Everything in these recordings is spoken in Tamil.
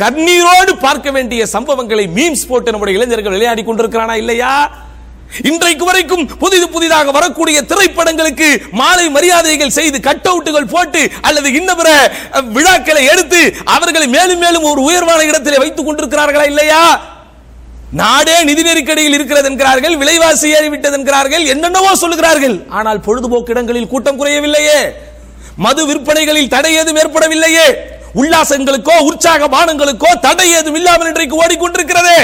கண்ணீரோடு பார்க்க வேண்டிய சம்பவங்களை மீம்ஸ் போட்டு நம்முடைய இளைஞர்கள் விளையாடி கொண்டிருக்கிறானா இல்லையா இன்றைக்கு வரைக்கும் புதிது புதிதாக வரக்கூடிய திரைப்படங்களுக்கு மாலை மரியாதைகள் செய்து கட் அவுட்டுகள் போட்டு அல்லது இன்ன பிற அஹ், விழாக்களை எடுத்து அவர்களை மேலும் மேலும் ஒரு உயர்வான இடத்திலே வைத்துக் கொண்டிருக்கிறார்களா இல்லையா நாடே நிதி நெருக்கடியில் இருக்கிறது என்கிறார்கள் விலைவாசி ஏறிவிட்டது என்கிறார்கள் என்னென்னவோ சொல்லுகிறார்கள் ஆனால் பொழுதுபோக்கு இடங்களில் கூட்டம் குறையவில்லையே மது விற்பனைகளில் தடை ஏதும் ஏற்படவில்லையே உல்லாசங்களுக்கோ உற்சாக பானங்களுக்கோ தடை ஏதும் இல்லாமல் இன்றைக்கு ஓடிக்கொண்டிருக்கிறதே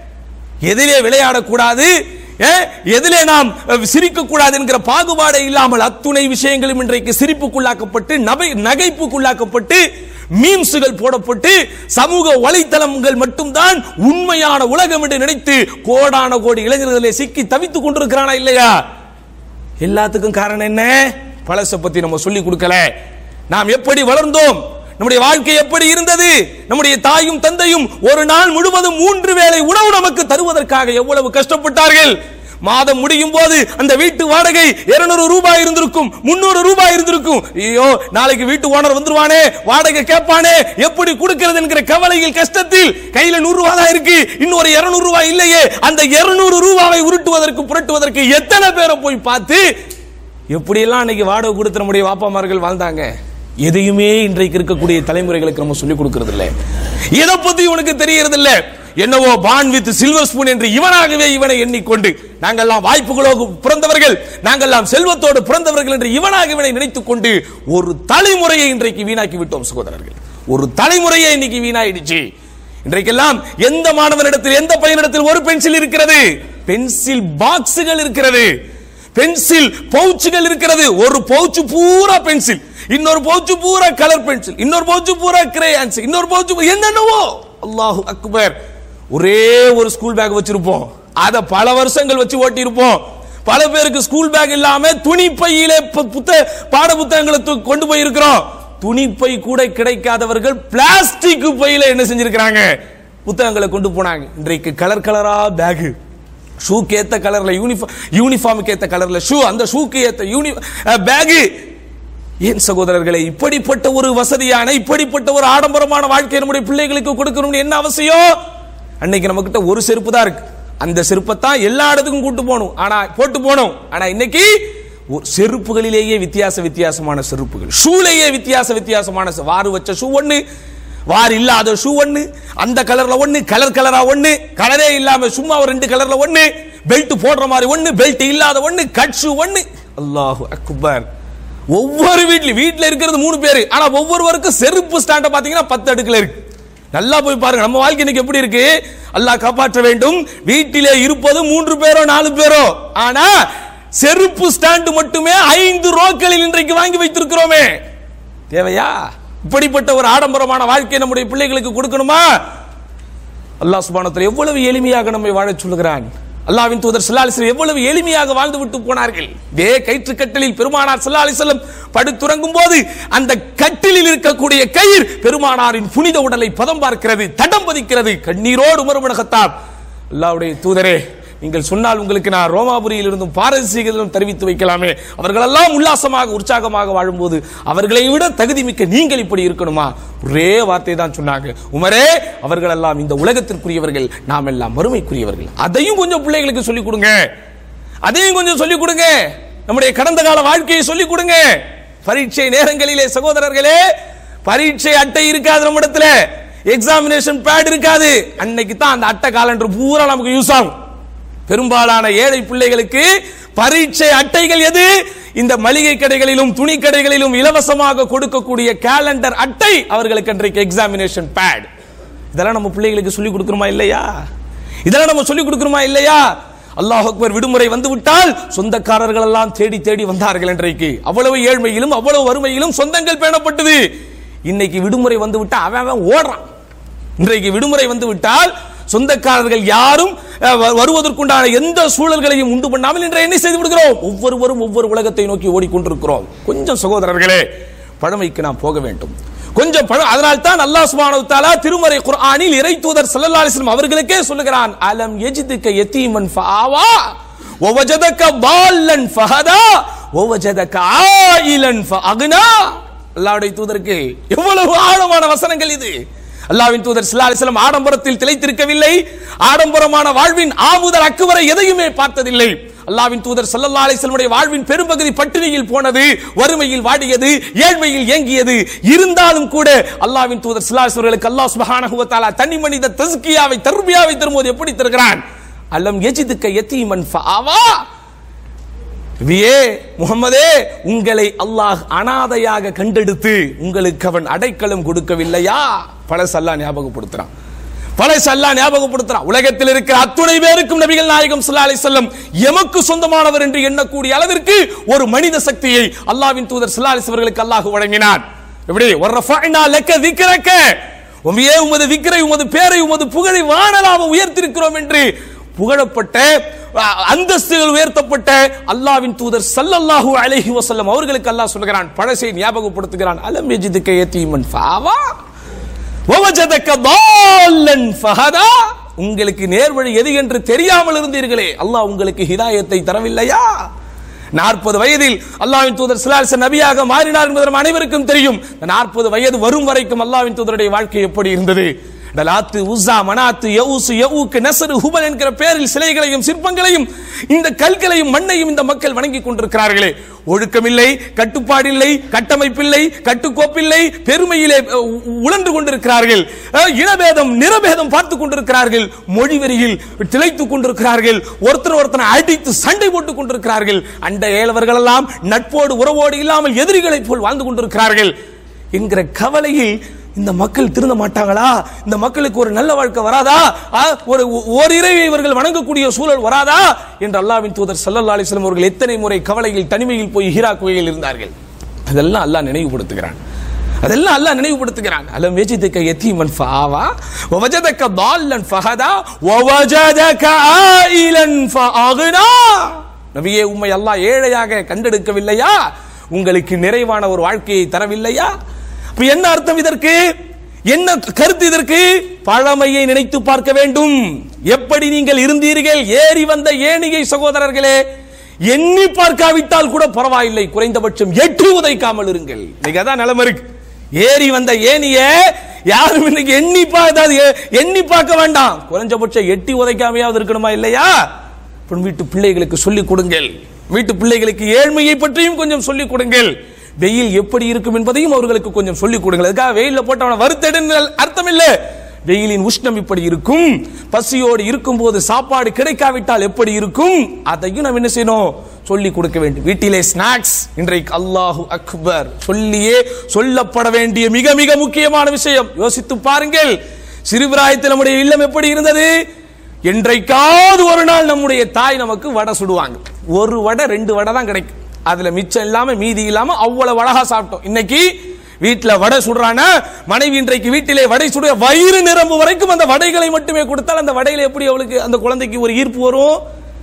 எதிலே விளையாடக்கூடாது ஏ, எதிலே நாம் சிரிக்க கூடாது என்கிற பாகுபாடே இல்லாமல் அத்துணை விஷயங்களும் இன்றைக்கு சிரிப்புக்குள்ளாக்கப்பட்டு நகை நகைப்புக்குள்ளாக்கப்பட்டு மீம்ஸுகள் போடப்பட்டு சமூக வலைத்தளங்கள் மட்டும்தான் உண்மையான உலகம் என்று நினைத்து கோடான கோடி இளைஞர்களை சிக்கி தவித்துக் கொண்டிருக்கிறானா இல்லையா எல்லாத்துக்கும் காரணம் என்ன பழச பத்தி நம்ம சொல்லி கொடுக்கல நாம் எப்படி வளர்ந்தோம் நம்முடைய வாழ்க்கை எப்படி இருந்தது நம்முடைய தாயும் தந்தையும் ஒரு நாள் முழுவதும் மூன்று வேளை உணவு நமக்கு தருவதற்காக எவ்வளவு கஷ்டப்பட்டார்கள் மாதம் முடியும் போது அந்த வீட்டு வாடகை 200 ரூபாய் இருந்திருக்கும் முன்னூறு ரூபாய் இருந்திருக்கும் ஐயோ நாளைக்கு வீட்டு ஓனர் வந்துருவானே வாடகை கேட்பானே எப்படி கொடுக்கிறது என்கிற கவலையில் கஷ்டத்தில் கையில நூறு ரூபாய் தான் இருக்கு இன்னொரு 200 ரூபாய் இல்லையே அந்த 200 ரூபாவை உருட்டுவதற்கு புரட்டுவதற்கு எத்தனை பேரை போய் பார்த்து எப்படியெல்லாம் அன்னைக்கு வாடகை கொடுத்து நம்முடைய வாப்பாமார்கள் வாழ்ந்தாங்க எதையுமே இன்றைக்கு இருக்கக்கூடிய தலைமுறைகளுக்கு நம்ம சொல்லிக் கொடுக்கிறது இல்ல எதை பத்தி உனக்கு தெரியறது இல்ல என்னவோ பான் வித் சில்வர் ஸ்பூன் என்று இவனாகவே இவனை எண்ணிக்கொண்டு நாங்கெல்லாம் வாய்ப்புகளோடு பிறந்தவர்கள் நாங்கெல்லாம் செல்வத்தோடு பிறந்தவர்கள் என்று இவனாக இவனை நினைத்துக் கொண்டு ஒரு தலைமுறையை இன்றைக்கு வீணாக்கி விட்டோம் சகோதரர்கள் ஒரு தலைமுறையை இன்னைக்கு வீணாயிடுச்சு இன்றைக்கெல்லாம் எந்த மாணவனிடத்தில் எந்த பையனிடத்தில் ஒரு பென்சில் இருக்கிறது பென்சில் பாக்ஸுகள் இருக்கிறது பென்சில் பவுச்சுகள் இருக்கிறது ஒரு பவுச்சு பூரா பென்சில் இன்னொரு பவுச்சு பூரா கலர் பென்சில் இன்னொரு பவுச்சு பூரா கிரேயான்ஸ் இன்னொரு பவுச்சு என்னென்னவோ அல்லாஹு அக்பர் ஒரே ஒரு ஸ்கூல் பேக் வச்சிருப்போம் அத பல வருஷங்கள் வச்சு ஓட்டி இருப்போம் பல பேருக்கு ஸ்கூல் பேக் இல்லாம துணி பையிலே பு- புத்த பாட புத்தகங்களை தூ- கொண்டு போய் இருக்கிறோம் துணி பை கூட கிடைக்காதவர்கள் பிளாஸ்டிக் பையில என்ன செஞ்சிருக்கிறாங்க புத்தகங்களை கொண்டு போனாங்க இன்றைக்கு கலர் கலரா பேக் ஷூக்கு ஏத்த கலர்ல யூனிஃபார்ம் யூனிஃபார்முக்கு ஏத்த கலர்ல ஷூ அந்த ஷூக்கு ஏத்த யூனி பேக் ஏன் சகோதரர்களே இப்படிப்பட்ட ஒரு வசதியான இப்படிப்பட்ட ஒரு ஆடம்பரமான வாழ்க்கை நம்முடைய பிள்ளைகளுக்கு கொடுக்கணும்னு என்ன அவசியம் அன்னைக்கு நம்ம கிட்ட ஒரு செருப்பு தான் இருக்கு அந்த செருப்பை தான் எல்லா இடத்துக்கும் கூட்டு போகணும் ஆனா போட்டு போகணும் ஆனா இன்னைக்கு ஒரு செருப்புகளிலேயே வித்தியாச வித்தியாசமான செருப்புகள் ஷூலேயே வித்தியாச வித்தியாசமான செ- வாரு வச்ச ஷூ ஒண்ணு வார் இல்லாத ஷூ ஒண்ணு அந்த கலர்ல ஒண்ணு கலர் கலரா ஒண்ணு கலரே இல்லாம சும்மா ஒரு ரெண்டு கலர்ல ஒண்ணு பெல்ட் போடுற மாதிரி ஒண்ணு பெல்ட் இல்லாத ஒண்ணு கட் ஷூ ஒண்ணு அல்லாஹு அக்பர் ஒவ்வொரு வீட்லயும் வீட்ல இருக்கிறது மூணு பேரு ஆனா ஒவ்வொருவருக்கும் செருப்பு ஸ்டாண்ட பாத்தீங்கன்னா பத்து அடுக்குல இருக்கு நல்லா போய் பாருங்க நம்ம வாழ்க்கை இன்னைக்கு எப்படி இருக்கு அல்லாஹ் காப்பாற்ற வேண்டும் வீட்டிலே இருப்பது மூன்று பேரோ நாலு பேரோ ஆனா செருப்பு ஸ்டாண்டு மட்டுமே ஐந்து ரோக்களில் இன்றைக்கு வாங்கி வைத்திருக்கிறோமே தேவையா இப்படிப்பட்ட ஒரு ஆடம்பரமான வாழ்க்கை நம்முடைய பிள்ளைகளுக்கு கொடுக்கணுமா அல்லாஹ் சுபானத்தில் எவ்வளவு எளிமையாக நம்மை வாழச் சொல்லுகிறான் அல்லாஹ்வின் தூதர் ஸல்லல்லாஹு அலைஹி வஸல்லம் எவ்வளவு எளிமையாக வாழ்ந்து விட்டு போனார்கள் இதே கயிற்றுக்கட்டிலில் பெருமானார் ஸல்லல்லாஹு அலைஹி வஸல்லம் படுத்துறங்கும் போது அந்த கட்டிலில் இருக்கக்கூடிய கயிர் பெருமானாரின் புனித உடலை பதம் பார்க்கிறது தடம் பதிக்கிறது கண்ணீரோடு உமருமனகத்தார் அல்லாஹ்வுடைய தூதரே நீங்கள் சொன்னால் உங்களுக்கு நான் ரோமாபுரியில் இருந்தும் பாரசீகத்திலும் தெரிவித்து வைக்கலாமே அவர்களெல்லாம் உல்லாசமாக உற்சாகமாக வாழும்போது அவர்களை விட தகுதி மிக்க நீங்கள் இப்படி இருக்கணுமா ஒரே வார்த்தை தான் சொன்னாங்க உமரே அவர்களெல்லாம் இந்த உலகத்திற்குரியவர்கள் நாம் எல்லாம் மறுமைக்குரியவர்கள் அதையும் கொஞ்சம் பிள்ளைகளுக்கு சொல்லிக் கொடுங்க அதையும் கொஞ்சம் சொல்லிக் கொடுங்க நம்முடைய கடந்த கால வாழ்க்கையை சொல்லிக் கொடுங்க பரீட்சை நேரங்களிலே சகோதரர்களே பரீட்சை அட்டை இருக்காது நம்ம இடத்துல எக்ஸாமினேஷன் பேட் இருக்காது அன்னைக்கு தான் அந்த அட்டை காலண்டர் பூரா நமக்கு யூஸ் ஆகும் பெரும்பாலான ஏழை பிள்ளைகளுக்கு பரீட்சை அட்டைகள் எது இந்த மளிகை கடைகளிலும் துணி கடைகளிலும் இலவசமாக கொடுக்கக்கூடிய கேலண்டர் அட்டை அவர்களுக்கு அன்றைக்கு எக்ஸாமினேஷன் பேட் இதெல்லாம் நம்ம பிள்ளைகளுக்கு சொல்லிக் கொடுக்கிறோமா இல்லையா இதெல்லாம் நம்ம சொல்லிக் கொடுக்கிறோமா இல்லையா அல்லாஹ் அக்பர் விடுமுறை வந்து விட்டால் சொந்தக்காரர்கள் எல்லாம் தேடி தேடி வந்தார்கள் இன்றைக்கு அவ்வளவு ஏழ்மையிலும் அவ்வளவு வறுமையிலும் சொந்தங்கள் பேணப்பட்டது இன்னைக்கு விடுமுறை வந்து விட்டா அவன் அவன் ஓடுறான் இன்றைக்கு விடுமுறை வந்து விட்டால் சொந்தக்காரர்கள் யாரும் அஹ், வ- வருவதற்குண்டான எந்த சூழல்களையும் உண்டு பண்ணாமல் இன்றைய என்ன செய்து விடுகிறோம் ஒவ்வொருவரும் ஒவ்வொரு உலகத்தை நோக்கி ஓடிக்கொண்டிருக்கிறோம் கொஞ்சம் சகோதரர்களே பழமைக்கு நாம் போக வேண்டும் கொஞ்சம் பழம் அதனால் தான் அல்லாஹ் சுப்ஹானஹு வ தஆலா திருமறை குர்ஆனில் இறை தூதர் ஸல்லல்லாஹு அலைஹி வஸல்லம் அவர்களுக்கே சொல்லுகிறான் அலம் யஜிதுக யதீமன் ஃபஆவா வவஜதக பால்லன் ஃபஹதா வவஜதக ஆயிலன் ஃபஅக்னா அல்லாஹ்வுடைய தூதருக்கு எவ்வளவு ஆழமான வசனங்கள் இது அல்லாவின் தூதர் ஸல்லல்லாஹு அலைஹி வஸல்லம் ஆடம்பரத்தில் திளைத்திருக்கவில்லை ஆடம்பரமான வாழ்வின் ஆமுதல் அக்குவரை எதையுமே பார்த்ததில்லை அல்லாவின் தூதர் ஸல்லல்லாஹு அலைஹி வஸல்லமுடைய வாழ்வின் பெரும்பகுதி பட்டினியில் போனது வறுமையில் வாடியது ஏழ்மையில் ஏங்கியது இருந்தாலும் கூட அல்லாவின் தூதர் ஸல்லல்லாஹு அலைஹி வஸல்லம் அல்லாஹ் சுப்ஹானஹு வ தஆலா தனி மனித தஸ்கியாவை தர்பியாவை தரும்போது எப்படி தருகிறான் அலம் யஜிதுக்க யதீமன் ஃபஆவா நபியே முகமதே உங்களை அல்லாஹ் அனாதையாக கண்டெடுத்து உங்களுக்கு அவன் அடைக்கலம் கொடுக்கவில்லையா பழசல்லா ஞாபகப்படுத்துறான் பழசல்லா ஞாபகப்படுத்துறான் உலகத்தில் இருக்கிற அத்துணை பேருக்கும் நபிகள் நாயகம் ஸல்லல்லாஹு அலைஹி வஸல்லம் எமக்கு சொந்தமானவர் என்று எண்ணக்கூடிய அளவிற்கு ஒரு மனித சக்தியை அல்லாஹ்வின் தூதர் ஸல்லல்லாஹு அலைஹி அவர்களுக்கு அல்லாஹ் வழங்கினான் எப்படி வர்ரஃபஅனா லக்க திக்ரக உமையே உமது விக்கிரை உமது பேரை உமது புகழை வானலாக உயர்த்திருக்கிறோம் என்று புகழப்பட்ட அஹ், அந்தஸ்துகள் உயர்த்தப்பட்ட அல்லாவின் தூதர் ஸல்லல்லாஹு அலைஹி வஸல்லம் அவர்களுக்கு அல்லாஹ் சொல்கிறான் பழசை ஞாபகப்படுத்துகிறான் அலம் யஜிதுக யதீமன் ஃபாவா வவஜதக ضالًا ஃபஹதா உங்களுக்கு நேர்வழி எது என்று தெரியாமல் இருந்தீர்களே அல்லாஹ் உங்களுக்கு ஹிதாயத்தை தரவில்லையா நாற்பது வயதில் அல்லாஹ்வின் தூதர் சிலாச நபியாக மாறினார் என்பது நம் அனைவருக்கும் தெரியும் நாற்பது வயது வரும் வரைக்கும் அல்லாஹ்வின் தூதருடைய வாழ்க்கை எப்படி இருந்தது டலாத்து உஸா மனாத்து யவுசு யவுக்கு நசரு ஹுபல் என்கிற பேரில் சிலைகளையும் சிற்பங்களையும் இந்த கல்களையும் மண்ணையும் இந்த மக்கள் வணங்கிக் கொண்டிருக்கிறார்களே ஒழுக்கமில்லை கட்டுப்பாடில்லை கட்டமைப்பில்லை கட்டுக்கோப்பில்லை பெருமையிலே அஹ், உ- உழன்று கொண்டிருக்கிறார்கள் அஹ், இனபேதம் நிறபேதம் பார்த்துக் கொண்டிருக்கிறார்கள் மொழி வெறியில் திளைத்துக் கொண்டிருக்கிறார்கள் ஒருத்தர் ஒருத்தனை அடித்து சண்டை போட்டுக் கொண்டிருக்கிறார்கள் அண்ட ஏழவர்கள் எல்லாம் நட்போடு உறவோடு இல்லாமல் எதிரிகளைப் போல் வாழ்ந்து கொண்டிருக்கிறார்கள் என்கிற கவலையில் இந்த மக்கள் திருந்த மாட்டாங்களா இந்த மக்களுக்கு ஒரு நல்ல வாழ்க்கை வராதா ஆ, ஒரு ஒரு இறைவை இவர்கள் வணங்கக்கூடிய சூழல் வராதா என்று அல்லாஹ்வின் தூதர் ஸல்லல்லாஹு அலைஹி வஸல்லம் அவர்கள் எத்தனை முறை கவலையில் தனிமையில் போய் ஹீரா குகையில் இருந்தார்கள் அதெல்லாம் அல்லாஹ் நினைவுபடுத்துகிறான் அதெல்லாம் அல்லாஹ் நினைவுபடுத்துகிறான் அலம் யஜிதுக யதீமன் ஃபஆவா வவஜதக ضالًا ஃபஹதா வவஜதக ஆயிலன் ஃபஅக்னா நபியே உம்மை அல்லாஹ் ஏழையாக கண்டெடுக்கவில்லையா உங்களுக்கு நிறைவான ஒரு வாழ்க்கையை தரவில்லையா அப்ப என்ன அர்த்தம் இதற்கு என்ன கருத்து இதற்கு பழமையை நினைத்து பார்க்க வேண்டும் எப்படி நீங்கள் இருந்தீர்கள் ஏறி வந்த ஏணியை சகோதரர்களே எண்ணி பார்க்காவிட்டால் கூட பரவாயில்லை குறைந்தபட்சம் எட்டு உதைக்காமல் இருங்கள் இன்னைக்கு அதான் நிலைமை இருக்கு ஏறி வந்த ஏணிய யாரும் இன்னைக்கு எண்ணி பார்க்காது எண்ணி பார்க்க வேண்டாம் குறைஞ்சபட்சம் எட்டி உதைக்காமையாவது இருக்கணுமா இல்லையா இப்ப வீட்டு பிள்ளைகளுக்கு சொல்லிக் கொடுங்கள் வீட்டு பிள்ளைகளுக்கு ஏழ்மையை பற்றியும் கொஞ்சம் சொல்லிக் கொடுங்கள் வெயில் எப்படி இருக்கும் என்பதையும் அவர்களுக்கு கொஞ்சம் சொல்லிக் கொடுங்கள் அதுக்காக வெயில்ல போட்டவன வருத்தெடுன்னு அர்த்தம் இல்ல வெயிலின் உஷ்ணம் இப்படி இருக்கும் பசியோடு இருக்கும்போது சாப்பாடு கிடைக்காவிட்டால் எப்படி இருக்கும் அதையும் நாம் என்ன செய்யணும் சொல்லி கொடுக்க வேண்டும் வீட்டிலே ஸ்நாக்ஸ் இன்றைக்கு அல்லாஹு அக்பர் சொல்லியே சொல்லப்பட வேண்டிய மிக மிக முக்கியமான விஷயம் யோசித்து பாருங்கள் சிறுபிராயத்தில் நம்முடைய இல்லம் எப்படி இருந்தது என்றைக்காவது ஒரு நாள் நம்முடைய தாய் நமக்கு வடை சுடுவாங்க ஒரு வடை ரெண்டு வடை தான் கிடைக்கும் அதுல மிச்சம் இல்லாம மீதி இல்லாம அவ்வளவு அழகா சாப்பிட்டோம் இன்னைக்கு வீட்டுல வடை சுடுறானா மனைவி இன்றைக்கு வீட்டிலே வடை சுட வயிறு நிரம்பு வரைக்கும் அந்த வடைகளை மட்டுமே கொடுத்தால் அந்த வடையில எப்படி அவளுக்கு அந்த குழந்தைக்கு ஒரு ஈர்ப்பு வரும்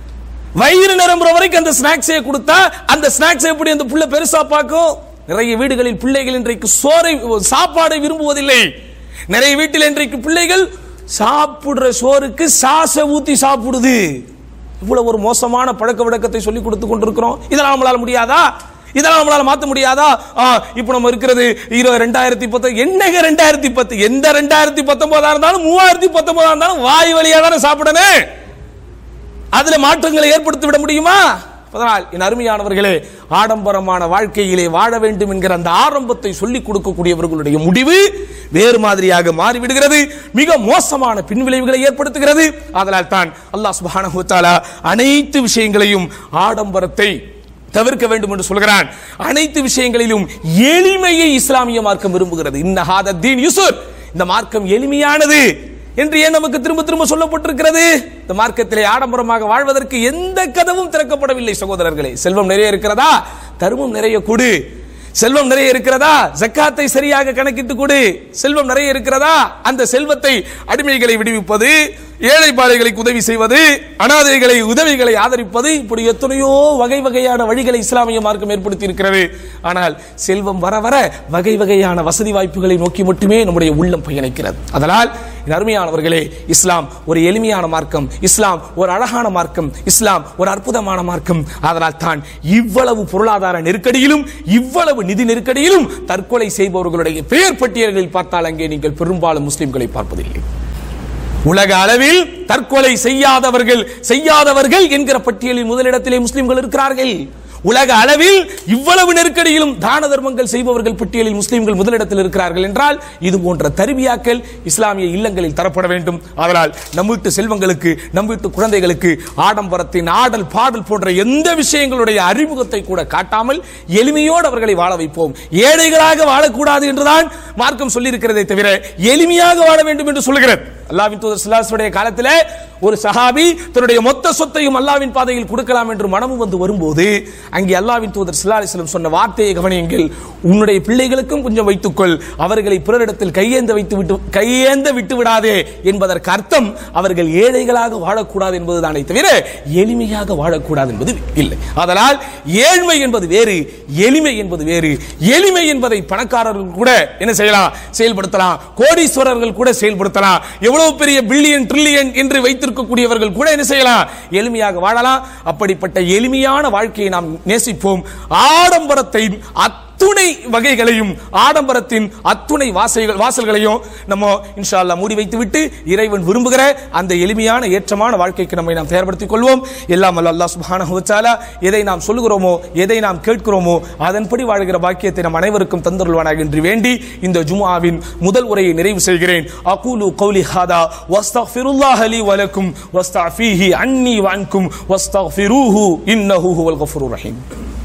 வயிறு நிரம்புற வரைக்கும் அந்த ஸ்நாக்ஸே கொடுத்தா அந்த ஸ்நாக்ஸ் எப்படி அந்த புள்ள பெருசா பார்க்கும் நிறைய வீடுகளில் பிள்ளைகள் இன்றைக்கு சோறை சாப்பாடை விரும்புவதில்லை நிறைய வீட்டில் இன்றைக்கு பிள்ளைகள் சாப்பிடுற சோறுக்கு சாச ஊத்தி சாப்பிடுது இவ்வளவு ஒரு மோசமான பழக்க வழக்கத்தை சொல்லி கொடுத்து கொண்டிருக்கிறோம் இதெல்லாம் நம்மளால முடியாதா இதெல்லாம் நம்மளால மாத்த முடியாதா ஆ, இப்போ நம்ம இருக்கிறது இருபது ரெண்டாயிரத்தி பத்து என்னங்க ரெண்டாயிரத்தி பத்து எந்த ரெண்டாயிரத்தி பத்தொன்பதா இருந்தாலும் மூவாயிரத்தி பத்தொன்பதா இருந்தாலும் வாய் வழியா தானே சாப்பிடணும் அதுல மாற்றங்களை ஏற்படுத்தி விட முடியுமா அதனால் என் அருமையானவர்களே ஆடம்பரமான வாழ்க்கையிலே வாழ வேண்டும் என்கிற அந்த ஆரம்பத்தை சொல்லிக் கொடுக்கக்கூடியவர்களுடைய முடிவு வேறு மாதிரியாக மாறிவிடுகிறது மிக மோசமான பின்விளைவுகளை ஏற்படுத்துகிறது அதனால் தான் அல்லாஹ் சுப்ஹானஹு வ தஆலா அனைத்து விஷயங்களையும் ஆடம்பரத்தை தவிர்க்க வேண்டும் என்று சொல்கிறான் அனைத்து விஷயங்களிலும் எளிமையை இஸ்லாமிய மார்க்கம் விரும்புகிறது இன்னஹாத தீன் யுசுர் இந்த மார்க்கம் எளிமையானது என்று ஏன் நமக்கு திரும்ப திரும்ப சொல்லப்பட்டிருக்கிறது இந்த மார்க்கத்திலே ஆடம்பரமாக வாழ்வதற்கு எந்த கதவும் திறக்கப்படவில்லை சகோதரர்களே செல்வம் நிறைய இருக்கிறதா தர்மம் நிறைய கொடு செல்வம் நிறைய இருக்கிறதா ஜக்காத்தை சரியாக கணக்கிட்டு கொடு செல்வம் நிறைய இருக்கிறதா அந்த செல்வத்தை அடிமைகளை விடுவிப்பது ஏழை பாழைகளுக்கு உதவி செய்வது அனாதைகளை உதவிகளை ஆதரிப்பது இப்படி எத்தனையோ வகை வகையான வழிகளை இஸ்லாமிய மார்க்கம் ஏற்படுத்தி இருக்கிறது ஆனால் செல்வம் வர வர வகை வகையான வசதி வாய்ப்புகளை நோக்கி மட்டுமே நம்முடைய உள்ளம் பயணிக்கிறது அதனால் என் அருமையானவர்களே இஸ்லாம் ஒரு எளிமையான மார்க்கம் இஸ்லாம் ஒரு அழகான மார்க்கம் இஸ்லாம் ஒரு அற்புதமான மார்க்கம் அதனால் தான் இவ்வளவு பொருளாதார நெருக்கடியிலும் இவ்வளவு நிதி நெருக்கடியிலும் தற்கொலை செய்பவர்களுடைய பெயர் பட்டியல்களில் பார்த்தால் அங்கே நீங்கள் பெரும்பாலும் முஸ்லிம்களை பார்ப்பதில்லை உலக அளவில் தற்கொலை செய்யாதவர்கள் செய்யாதவர்கள் என்கிற பட்டியலில் முதலிடத்திலே முஸ்லிம்கள் இருக்கிறார்கள் உலக அளவில் இவ்வளவு நெருக்கடியிலும் தான தர்மங்கள் செய்பவர்கள் பட்டியலில் முஸ்லிம்கள் முதலிடத்தில் இருக்கிறார்கள் என்றால் இது போன்ற தருவியாக்கள் இஸ்லாமிய இல்லங்களில் தரப்பட வேண்டும் அதனால் நம் வீட்டு செல்வங்களுக்கு நம் வீட்டு குழந்தைகளுக்கு ஆடம்பரத்தின் ஆடல் பாடல் போன்ற எந்த விஷயங்களுடைய அறிமுகத்தை கூட காட்டாமல் எளிமையோடு அவர்களை வாழ வைப்போம் ஏழைகளாக வாழக்கூடாது என்றுதான் மார்க்கம் சொல்லியிருக்கிறதை தவிர எளிமையாக வாழ வேண்டும் என்று சொல்லுகிறது அல்லாவின் தூதர் ஸல்லல்லாஹு காலத்தில் ஒரு சஹாபி தன்னுடைய மொத்த சொத்தையும் அல்லாவின் பாதையில் கொடுக்கலாம் என்று மனமும் வந்து வரும்போது அங்கே அல்லாவின் தூதர் ஸல்லல்லாஹு அலைஹி வஸல்லம் சொன்ன வார்த்தையை கவனியுங்கள் உன்னுடைய பிள்ளைகளுக்கும் கொஞ்சம் வைத்துக்கொள் அவர்களை பிறரிடத்தில் கையேந்த வைத்து விட்டு கையேந்த விட்டு விடாதே என்பதற்கு அர்த்தம் அவர்கள் ஏழைகளாக வாழக்கூடாது என்பதுதானே தவிர எளிமையாக வாழக்கூடாது என்பது இல்லை அதனால் ஏழ்மை என்பது வேறு எளிமை என்பது வேறு எளிமை என்பதை பணக்காரர்கள் கூட என்ன செய்யலாம் செயல்படுத்தலாம் கோடீஸ்வரர்கள் கூட செயல்படுத்தலாம் எவ்வளவு பெரிய பில்லியன் ட்ரில்லியன் என்று வைத்திருக்கக்கூடியவர்கள் கூட என்ன செய்யலாம் எளிமையாக வாழலாம் அப்படிப்பட்ட எளிமையான வாழ்க்கையை நாம் நேசிப்போம் ஆடம்பரத்தை அத்துணை வகைகளையும் ஆடம்பரத்தின் அத்துணை வாசைகள் வாசல்களையும் நம்ம இன்ஷா அல்லாஹ் மூடி வைத்து விட்டு இறைவன் விரும்புகிற அந்த எளிமையான ஏற்றமான வாழ்க்கைக்கு நம்மை நாம் தயார்படுத்திக் கொள்வோம் எல்லாம் வல்ல அல்லாஹ் சுப்ஹானஹு வ தஆலா எதை நாம் சொல்லுகிறோமோ எதை நாம் கேட்கிறோமோ அதன்படி வாழ்கிற பாக்கியத்தை நம் அனைவருக்கும் தந்தருள்வானாக என்று வேண்டி இந்த ஜும்ஆவின் முதல் உரையை நிறைவு செய்கிறேன் அகூலு கௌலி ஹாதா வஸ்தக்ஃபிருல்லாஹ் லி வ லக்கும் வஸ்தஃபீஹி அன்னி வ அன்கும் வஸ்தக்ஃபிரூஹு இன்னஹு ஹுவல் கஃபூருர் ரஹீம்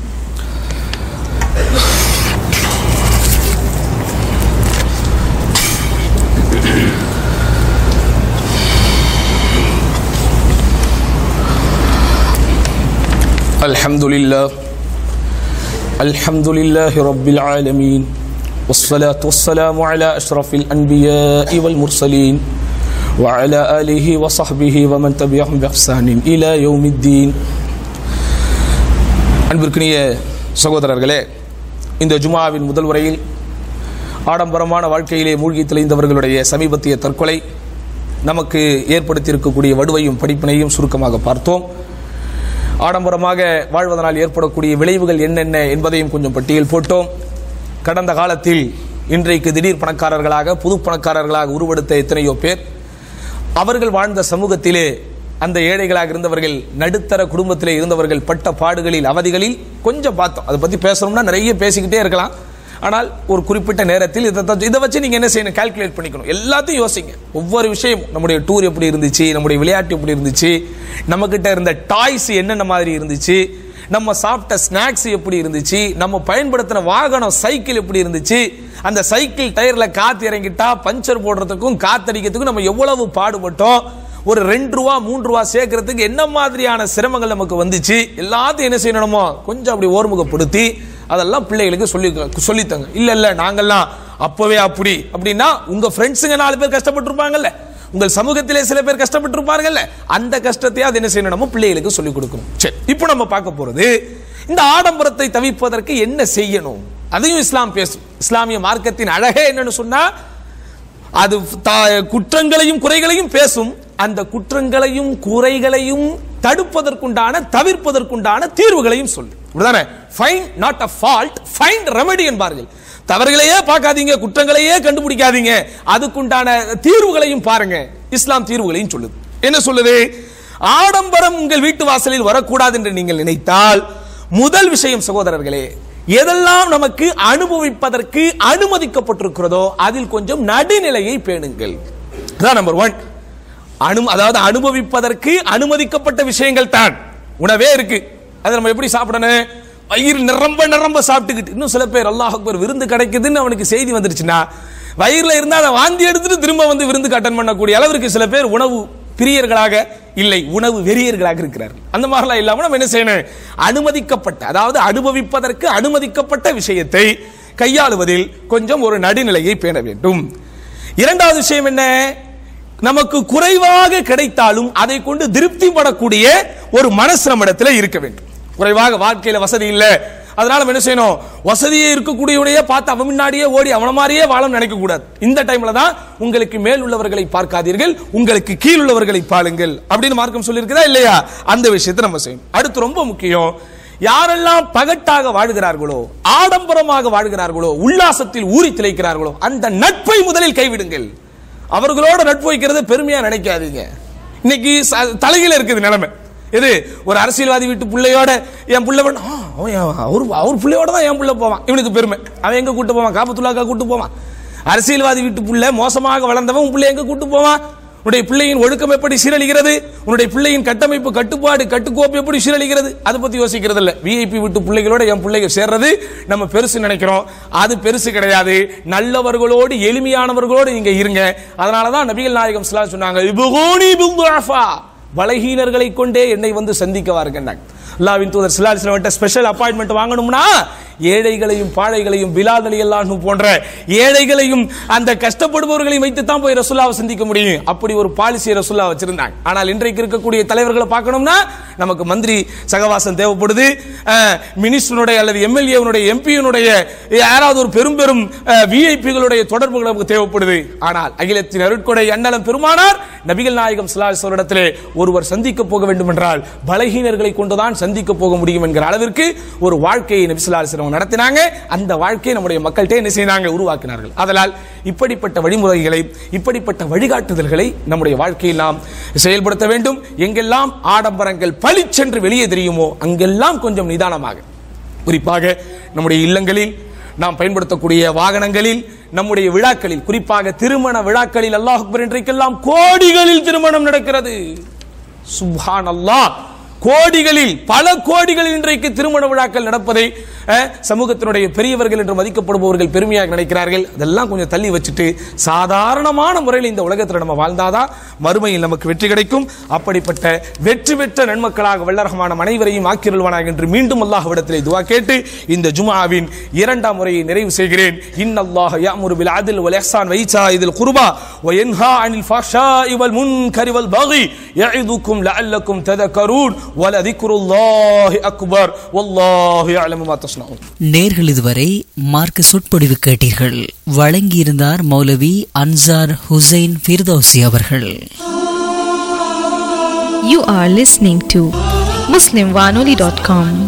الحمد لله الحمد لله رب العالمين والصلاة والسلام على أشرف الأنبياء والمرسلين وعلى آله وصحبه ومن تبعهم بإحسان إلى يوم الدين அன்பிற்கினிய சகோதரர்களே இந்த ஜுமாவின் முதல் உரையில் ஆடம்பரமான வாழ்க்கையிலே மூழ்கி தெளிந்தவர்களுடைய சமீபத்திய தற்கொலை நமக்கு ஏற்படுத்தியிருக்கக்கூடிய வடுவையும் படிப்பினையும் சுருக்கமாக பார்த்தோம் ஆடம்பரமாக வாழ்வதனால் ஏற்படக்கூடிய விளைவுகள் என்னென்ன என்பதையும் கொஞ்சம் பட்டியல் போட்டோம் கடந்த காலத்தில் இன்றைக்கு திடீர் பணக்காரர்களாக புது பணக்காரர்களாக உருவெடுத்த எத்தனையோ பேர் அவர்கள் வாழ்ந்த சமூகத்திலே அந்த ஏழைகளாக இருந்தவர்கள் நடுத்தர குடும்பத்திலே இருந்தவர்கள் பட்ட பாடுகளில் அவதிகளில் கொஞ்சம் பார்த்தோம் அதை பற்றி பேசணும்னா நிறைய பேசிக்கிட்டே இருக்கலாம் ஆனால் ஒரு குறிப்பிட்ட நேரத்தில் இதை தான் இதை வச்சு நீங்கள் என்ன செய்யணும் கால்குலேட் பண்ணிக்கணும் எல்லாத்தையும் யோசிங்க ஒவ்வொரு விஷயம் நம்முடைய டூர் எப்படி இருந்துச்சு நம்முடைய விளையாட்டு எப்படி இருந்துச்சு நம்மக்கிட்ட இருந்த டாய்ஸ் என்னென்ன மாதிரி இருந்துச்சு நம்ம சாப்பிட்ட ஸ்நாக்ஸ் எப்படி இருந்துச்சு நம்ம பயன்படுத்தின வாகனம் சைக்கிள் எப்படி இருந்துச்சு அந்த சைக்கிள் டயர்ல காத்து இறங்கிட்டா பஞ்சர் போடுறதுக்கும் காத்தடிக்கிறதுக்கும் நம்ம எவ்வளவு பாடுபட்டோம் ஒரு ரெண்டு ரூபா மூன்று ரூபா சேர்க்கறதுக்கு என்ன மாதிரியான சிரமங்கள் நமக்கு வந்துச்சு எல்லாத்தையும் என்ன செய்யணுமோ கொஞ்சம் அப்படி ஓர்முகப்படுத்தி அதெல்லாம் பிள்ளைகளுக்கு சொல்லி சொல்லித்தாங்க இல்ல இல்ல நாங்கெல்லாம் அப்பவே அப்படி அப்படின்னா உங்க ஃப்ரெண்ட்ஸுங்க நாலு பேர் கஷ்டப்பட்டிருப்பாங்கல்ல உங்கள் சமூகத்திலே சில பேர் கஷ்டப்பட்டிருப்பார்கள்ல அந்த கஷ்டத்தை அது என்ன செய்யணும் நம்ம பிள்ளைகளுக்கு சொல்லிக் கொடுக்கணும் சரி இப்போ நம்ம பார்க்க போறது இந்த ஆடம்பரத்தை தவிர்ப்பதற்கு என்ன செய்யணும் அதையும் இஸ்லாம் பேசும் இஸ்லாமிய மார்க்கத்தின் அழகே என்னன்னு சொன்னா அது தா- குற்றங்களையும் குறைகளையும் பேசும் அந்த குற்றங்களையும் குறைகளையும் தடுப்பதற்குண்டான தவிர்ப்பதற்குண்டான தீர்வுகளையும் சொல்லு இப்படிதானே fine not a fault find remedy என்பார்கள் தவறுகளையே பார்க்காதீங்க குற்றங்களையே கண்டுபிடிக்காதீங்க அதுக்குண்டான தீர்வுகளையும் பாருங்க இஸ்லாம் தீர்வுகளையும் சொல்லுது என்ன சொல்லுது ஆடம்பரம் உங்கள் வீட்டு வாசலில் வரக்கூடாது என்று நீங்கள் நினைத்தால் முதல் விஷயம் சகோதரர்களே எதெல்லாம் நமக்கு அனுபவிப்பதற்கு அனுமதிக்கப்பட்டிருக்கிறதோ அதில் கொஞ்சம் நடுநிலையை பேணுங்கள் அதான் நம்பர் ஒன் அனு அதாவது அனுபவிப்பதற்கு அனுமதிக்கப்பட்ட விஷயங்கள் தான் உணவே இருக்கு அதை நம்ம எப்படி சாப்பிடணும் வயிறு நிரம்ப நிரம்ப சாப்பிட்டுக்கிட்டு இன்னும் சில பேர் அல்லாஹ் அக்பர் விருந்து கிடைக்குதுன்னு அவனுக்கு செய்தி வந்துருச்சுன்னா வயிறுல இருந்தா அதை வாந்தி எடுத்துட்டு திரும்ப வந்து விருந்துக்கு அட்டன் பண்ணக்கூடிய அளவிற்கு சில பேர் உணவு பிரியர்களாக இல்லை உணவு வெறியர்களாக இருக்கிறார்கள் அந்த மாதிரிலாம் இல்லாம நம்ம என்ன செய்யணும் அனுமதிக்கப்பட்ட அதாவது அனுபவிப்பதற்கு அனுமதிக்கப்பட்ட விஷயத்தை கையாளுவதில் கொஞ்சம் ஒரு நடுநிலையை பேண வேண்டும் இரண்டாவது விஷயம் என்ன நமக்கு குறைவாக கிடைத்தாலும் அதை கொண்டு திருப்தி படக்கூடிய ஒரு மனசு நம்மிடத்துல இருக்க வேண்டும் குறைவாக வாழ்க்கையில வசதி இல்ல அதனால நம்ம என்ன செய்யணும் வசதியே இருக்கக்கூடியவனையே பார்த்து அவன் முன்னாடியே ஓடி அவன மாதிரியே வாழ நினைக்க கூடாது இந்த டைம்ல தான் உங்களுக்கு மேல் உள்ளவர்களை பார்க்காதீர்கள் உங்களுக்கு கீழ் உள்ளவர்களை பாருங்கள் அப்படின்னு மார்க்கம் சொல்லியிருக்கிறதா இல்லையா அந்த விஷயத்தை நம்ம செய்யணும் அடுத்து ரொம்ப முக்கியம் யாரெல்லாம் பகட்டாக வாழ்கிறார்களோ ஆடம்பரமாக வாழ்கிறார்களோ உல்லாசத்தில் ஊறி திளைக்கிறார்களோ அந்த நட்பை முதலில் கைவிடுங்கள் அவர்களோட நட்பு வைக்கிறது பெருமையா நினைக்காதீங்க இன்னைக்கு ச- தலைகீழ இருக்குது நிலைமை இது ஒரு அரசியல்வாதி வீட்டு பிள்ளையோட என் பிள்ளை வேணும் ஆ, அவன் என் அவர் அவர் பிள்ளையோட தான் என் பிள்ளை போவான் இவனுக்கு பெருமை அவன் எங்க கூட்டு போவான் காபத்துல்லாக்கா கூட்டு போவான் அரசியல்வாதி வீட்டு பிள்ளை மோசமாக வளர்ந்தவன் உன் பிள்ளை எங்க கூட்டு போவான் உன்னுடைய பிள்ளையின் ஒழுக்கம் எப்படி சீரழிகிறது உன்னுடைய பிள்ளையின் கட்டமைப்பு கட்டுப்பாடு கட்டுக்கோப்பு எப்படி சீரழிகிறது அதை பத்தி யோசிக்கிறது இல்ல விஐபி விட்டு பிள்ளைகளோட என் பிள்ளைங்க சேர்றது நம்ம பெருசு நினைக்கிறோம் அது பெருசு கிடையாது நல்லவர்களோடு எளிமையானவர்களோடு நீங்க இருங்க அதனாலதான் நபிகள் நாயகம் ஸல்லல்லாஹு அலைஹி வஸல்லம் சொன்னாங்க "இப்கூனி பில்துஅஃபா." பலகீனர்களை கொண்டே என்னை வந்து சந்திக்க வாருங்கன்னாங்க அல்லாவின் தூதர் சிலாசிலவட்ட ஸ்பெஷல் அப்பாயின்மெண்ட் வாங்கணும்னா ஏழைகளையும் பாழைகளையும் பிலால் அலி அல்லாஹ் போன்ற ஏழைகளையும் அந்த கஷ்டப்படுபவர்களையும் வைத்து தான் போய் ரசுல்லாவை சந்திக்க முடியும் அப்படி ஒரு பாலிசியை ரசுல்லா வச்சிருந்தாங்க ஆனால் இன்றைக்கு இருக்கக்கூடிய தலைவர்களை பார்க்கணும்னா நமக்கு மந்திரி சகவாசம் தேவைப்படுது மினிஸ்டருடைய அல்லது எம்எல்ஏனுடைய எம்பியினுடைய யாராவது ஒரு பெரும் பெரும் விஐபிகளுடைய தொடர்புகள் நமக்கு தேவைப்படுது ஆனால் அகிலத்தின் அருட்கொடை அண்ணலம் பெருமானார் நபிகள் நாயகம் ஸல்லல்லாஹு இடத்திலே ஒருவர் சந்திக்க போக வேண்டும் என்றால் பலகீனர்களை கொண்டுதான் சந்திக்க போக முடியும் என்கிற அளவிற்கு ஒரு வாழ்க்கையை நபி ஸல்லல்லாஹு அலைஹி வஸல்லம் நடத்தினாங்க அந்த வாழ்க்கையை நம்முடைய மக்கள்கிட்ட என்ன செய்தாங்க உருவாக்கினார்கள் அதனால் இப்படிப்பட்ட வழிமுறைகளை இப்படிப்பட்ட வழிகாட்டுதல்களை நம்முடைய வாழ்க்கையில் நாம் செயல்படுத்த வேண்டும் எங்கெல்லாம் ஆடம்பரங்கள் பளிச்சென்று வெளியே தெரியுமோ அங்கெல்லாம் கொஞ்சம் நிதானமாக குறிப்பாக நம்முடைய இல்லங்களில் நாம் பயன்படுத்தக்கூடிய வாகனங்களில் நம்முடைய விழாக்களில் குறிப்பாக திருமண விழாக்களில் அல்லாஹ் அக்பர் இன்றைக்கெல்லாம் கோடிகளில் திருமணம் நடக்கிறது சுப்ஹான் அல்லாஹ் கோடிகளில் பல கோடிகளில் இன்றைக்கு திருமண விழாக்கள் நடப்பதை அஹ், சமூகத்தினுடைய பெரியவர்கள் என்று மதிக்கப்படுபவர்கள் பெருமையாக நினைக்கிறார்கள் அதெல்லாம் கொஞ்சம் தள்ளி வச்சுட்டு சாதாரணமான முறையில் இந்த உலகத்தில் நம்ம வாழ்ந்தாதான் மறுமையில் நமக்கு வெற்றி கிடைக்கும் அப்படிப்பட்ட வெற்றி பெற்ற நன்மக்களாக வல்லரகமான அனைவரையும் ஆக்கிரல்வானாக என்று மீண்டும் அல்லாஹ்விடத்திலே துவா கேட்டு இந்த ஜுமாவின் இரண்டாம் முறையை நிறைவு செய்கிறேன் இன்னல்லாஹ் யாமுரு பில் அத்ல் வல் இஹ்சான் வ ஈசாஇதில் குர்பா வ யன்ஹா அனில் ஃபஹ்ஷாஇ வல் முன்கரி வல் பகி யஇதுக்கும் லஅல்லக்கும் ததக்கரூன் வலதிக்ருல்லாஹி அக்பர் வல்லாஹு யஅலமு மா தஸ்னஊன் நேர்கள் இதுவரை மார்க்க சொற்பொழிவு கேட்டீர்கள் வழங்கியிருந்தார் மௌலவி அன்சார் ஹுசைன் ஃபிர்தௌசி அவர்கள் You are listening to MuslimWanoli.com.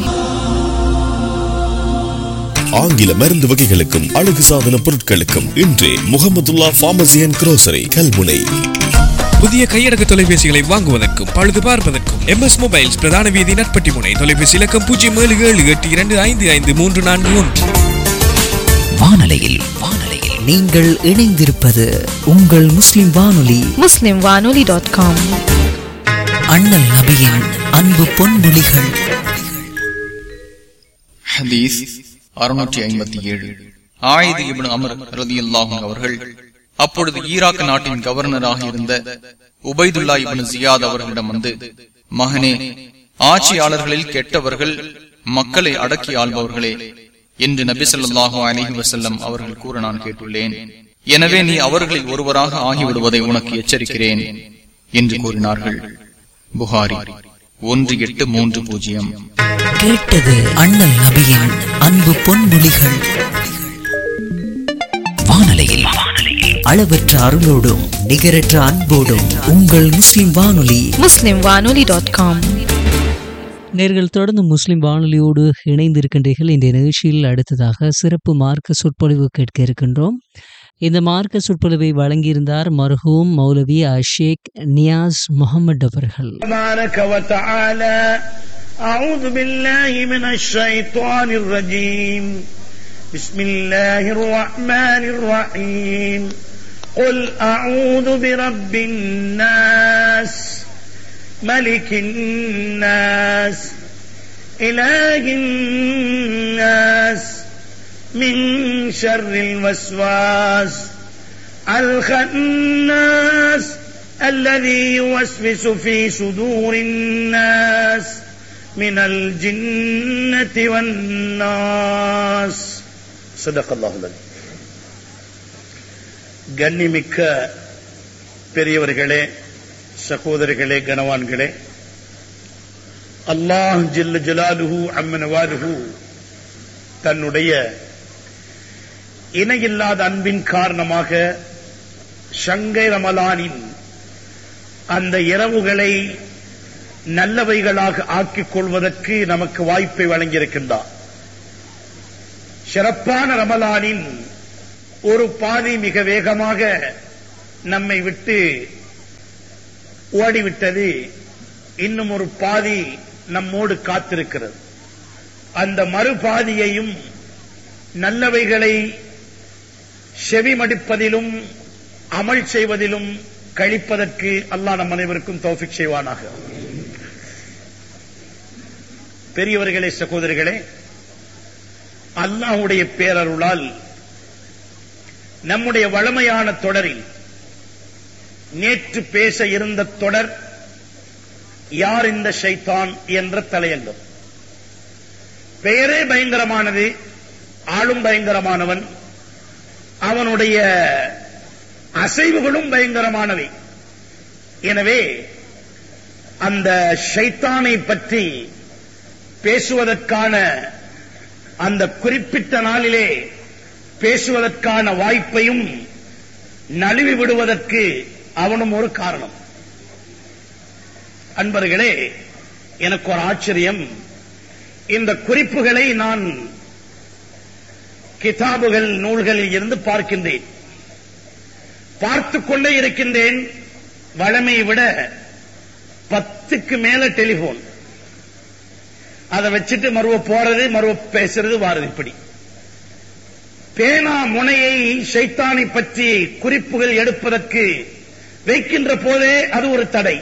ஆங்கில மருந்து வகைகளுக்கும் அழகு சாதன பொருட்களுக்கும் இன்றே Mohamedulla pharmacy and grocery Kalmunai புதிய கையடக்க தொலைபேசிகளை வாங்குவதற்கும் பழுது பார்ப்பதற்கும் எம்எஸ் மொபைல்ஸ் பிரதான வீதி நட்பட்டி முனை தொலைபேசி இலக்கம் பூஜ்ஜியம் ஏழு ஏழு எட்டு இரண்டு ஐந்து ஐந்து மூன்று நான்கு ஒன்று வானலையில் வானலையில் நீங்கள் இணைந்திருப்பது உங்கள் முஸ்லிம் வானொலி MuslimWanoli.com. அண்ணல் நபியின் அன்பு பொன்மொழிகள் ஹதீஸ் அறுநூற்றி ஐம்பத்தி ஏழு ஆயுது இப்னு அமர் ரதியுல்லாஹும் அவர்கள் அப்பொழுது ஈராக் நாட்டின் கவர்னராக இருந்த உபைதுல்லா இப்னு ஜியாத் அவர்களிடம் வந்து மகனே ஆட்சியாளர்களில் கெட்டவர்கள் மக்களை அடக்கி ஆள்பவர்களே என்று நபி ஸல்லல்லாஹு அலைஹி வஸல்லம் அவர்கள் கூற நான் கேட்டுள்ளேன் எனவே நீ அவர்களில் ஒருவராக ஆகிவிடுவதை உனக்கு எச்சரிக்கிறேன் என்று கூறினார்கள் புகாரி ஒன்று எட்டு மூன்று பூஜ்ஜியம் கேட்டது அண்ணல் நபியின் அன்பு பொன்மொழிகள் வானலையில் அளவற்ற அருளோடும் நிகரற்ற அன்போடும் உங்கள் முஸ்லிம் வானொலி MuslimWanoli.com. நேர்கள் தொடர்ந்து முஸ்லிம் வானொலியோடு இணைந்திருக்கின்றீர்கள் இந்த நிகழ்ச்சியில் அடுத்ததாக சிறப்பு மார்க்க சொற்பொழிவு கேட்க இருக்கின்றோம் இந்த மார்க்க சொற்பொழிவை வழங்கியிருந்தார் மர்ஹூம் மௌலவி அஷேக் நியாஸ் முகமது அவர்கள் تبارك وتعالى أعوذ بالله من الشيطان الرجيم بسم الله الرحمن الرحيم قل أعوذ برب الناس ملك الناس إله الناس من شر الوسواس الخناس الذي يوسوس في صدور الناس من الجنة والناس صدق الله العظيم கண்ணிமிக்க பெரியவர்களே சகோதரர்களே கனவான்களே அல்லாஹ் ஜில்ல ஜலாலுஹு அம்மனவாலுஹு தன்னுடைய இணையில்லாத அன்பின் காரணமாக ஷங்கை ரமலானின் அந்த இரவுகளை நல்லவைகளாக ஆக்கிக் கொள்வதற்கு நமக்கு வாய்ப்பை வழங்கியிருக்கின்றார் சிறப்பான ரமலானின் ஒரு பாதி மிக வேகமாக நம்மை விட்டு ஓடிவிட்டது இன்னும் ஒரு பாதி நம்மோடு காத்திருக்கிறது அந்த மறுபாதியையும் நல்லவைகளை செவிமடிப்பதிலும் அமல் செய்வதிலும் கழிப்பதற்கு அல்லாஹ் நம் அனைவருக்கும் தௌஃபிக் செய்வானாக பெரியவர்களே சகோதரர்களே அல்லாஹ்வுடைய பேரருளால் நம்முடைய வளமையான தொடரில் நேற்று பேச இருந்த தொடர் யார் இந்த ஷைத்தான் என்ற தலையங்கம் பெயரே பயங்கரமானது ஆளும் பயங்கரமானவன் அவனுடைய அசைவுகளும் பயங்கரமானவை எனவே அந்த ஷைத்தானை பற்றி பேசுவதற்கான அந்த குறிப்பிட்ட நாளிலே பேசுவதற்கான வாய்ப்பையும் நழுவி விடுவதற்கு அவனும் ஒரு காரணம் அன்பர்களே எனக்கு ஒரு ஆச்சரியம் இந்த குறிப்புகளை நான் கிதாபுகள் நூல்களில் இருந்து பார்க்கின்றேன் பார்த்துக் கொண்டே இருக்கின்றேன் வழமையை விட பத்துக்கு மேல டெலிபோன் அதை வச்சுட்டு மறுவ போறது மறுவ பேசுறது வாரது இப்படி பேனா முனையை ஷைத்தானை பற்றி குறிப்புகள் எடுப்பதற்கு வைக்கின்ற போதே அது ஒரு தடை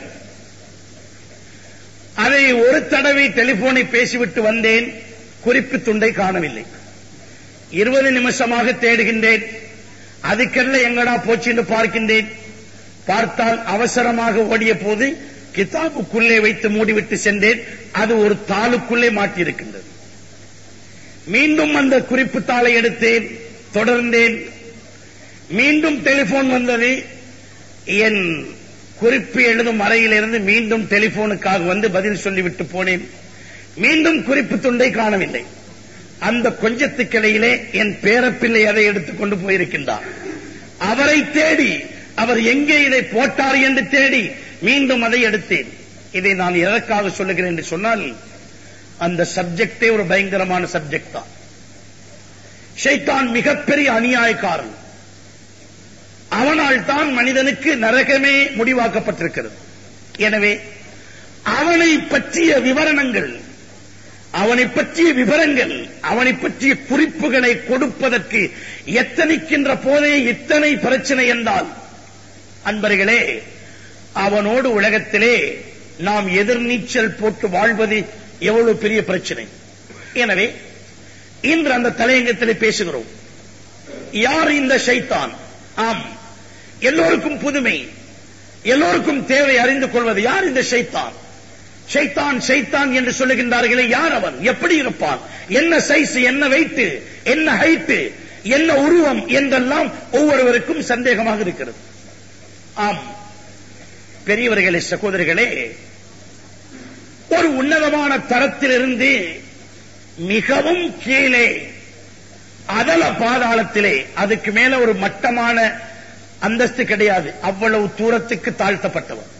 அதை ஒரு தடவை டெலிபோனை பேசிவிட்டு வந்தேன் குறிப்பு துண்டை காணவில்லை இருபது நிமிஷமாக தேடுகின்றேன் அதுக்கெல்லாம் எங்கடா போச்சு என்று பார்க்கின்றேன் பார்த்தால் அவசரமாக ஓடிய போது கிதாபுக்குள்ளே வைத்து மூடிவிட்டு சென்றேன் அது ஒரு தாளுக்குள்ளே மாட்டியிருக்கின்றது மீண்டும் அந்த குறிப்பு தாளை எடுத்தேன் தொடர்ந்தேன் மீண்டும் டெலிபோன் வந்தது என் குறிப்பு எழுதும் அறையிலிருந்து மீண்டும் டெலிபோனுக்காக வந்து பதில் சொல்லிவிட்டு போனேன் மீண்டும் குறிப்பு துண்டை காணவில்லை அந்த கொஞ்சத்துக்கிடையிலே என் பேரப்பிள்ளை அதை எடுத்துக்கொண்டு போயிருக்கின்றார் அவரை தேடி அவர் எங்கே இதை போட்டார் என்று தேடி மீண்டும் அதை எடுத்தேன் இதை நான் எதற்காக சொல்லுகிறேன் என்று சொன்னால் அந்த சப்ஜெக்டே ஒரு பயங்கரமான சப்ஜெக்ட் தான் ஷைத்தான் மிகப்பெரிய அநியாயக்காரன் அவனால் தான் மனிதனுக்கு நரகமே முடிவாக்கப்பட்டிருக்கிறது எனவே அவனை பற்றிய விவரணங்கள் அவனை பற்றிய விவரங்கள் அவனை பற்றிய குறிப்புகளை கொடுப்பதற்கு எத்தனைக்கின்ற போதே இத்தனை பிரச்சனை என்றால் அன்பர்களே அவனோடு உலகத்திலே நாம் எதிர்நீச்சல் போட்டு வாழ்வது எவ்வளவு பெரிய பிரச்சனை எனவே இன்று அந்த தலையங்கத்திலே பேசுகிறோம் யார் இந்த ஷைத்தான் ஆம் எல்லோருக்கும் புதுமை எல்லோருக்கும் தேவை அறிந்து கொள்வது யார் இந்த ஷைத்தான் ஷைத்தான் ஷைத்தான் என்று சொல்லுகின்றார்களே யார் அவன் எப்படி இருப்பான் என்ன சைஸ் என்ன வெயிட் என்ன ஹைட் என்ன உருவம் என்றெல்லாம் ஒவ்வொருவருக்கும் சந்தேகமாக இருக்கிறது ஆம் பெரியவர்களே சகோதரிகளே ஒரு உன்னதமான தரத்திலிருந்து மிகவும் கீழே அதல பாதாளத்திலே அதுக்கு மேல ஒரு மட்டமான அந்தஸ்து கிடையாது அவ்வளவு தூரத்துக்கு தாழ்த்தப்பட்டவன்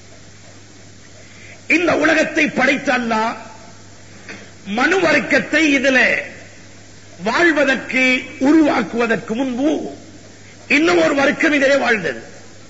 இந்த உலகத்தை படைத்த அல்லாஹ் மனு வர்க்கத்தை இதுல வாழ்வதற்கு உருவாக்குவதற்கு முன்பு இன்னும் ஒரு வர்க்கம் இதிலே வாழ்ந்தது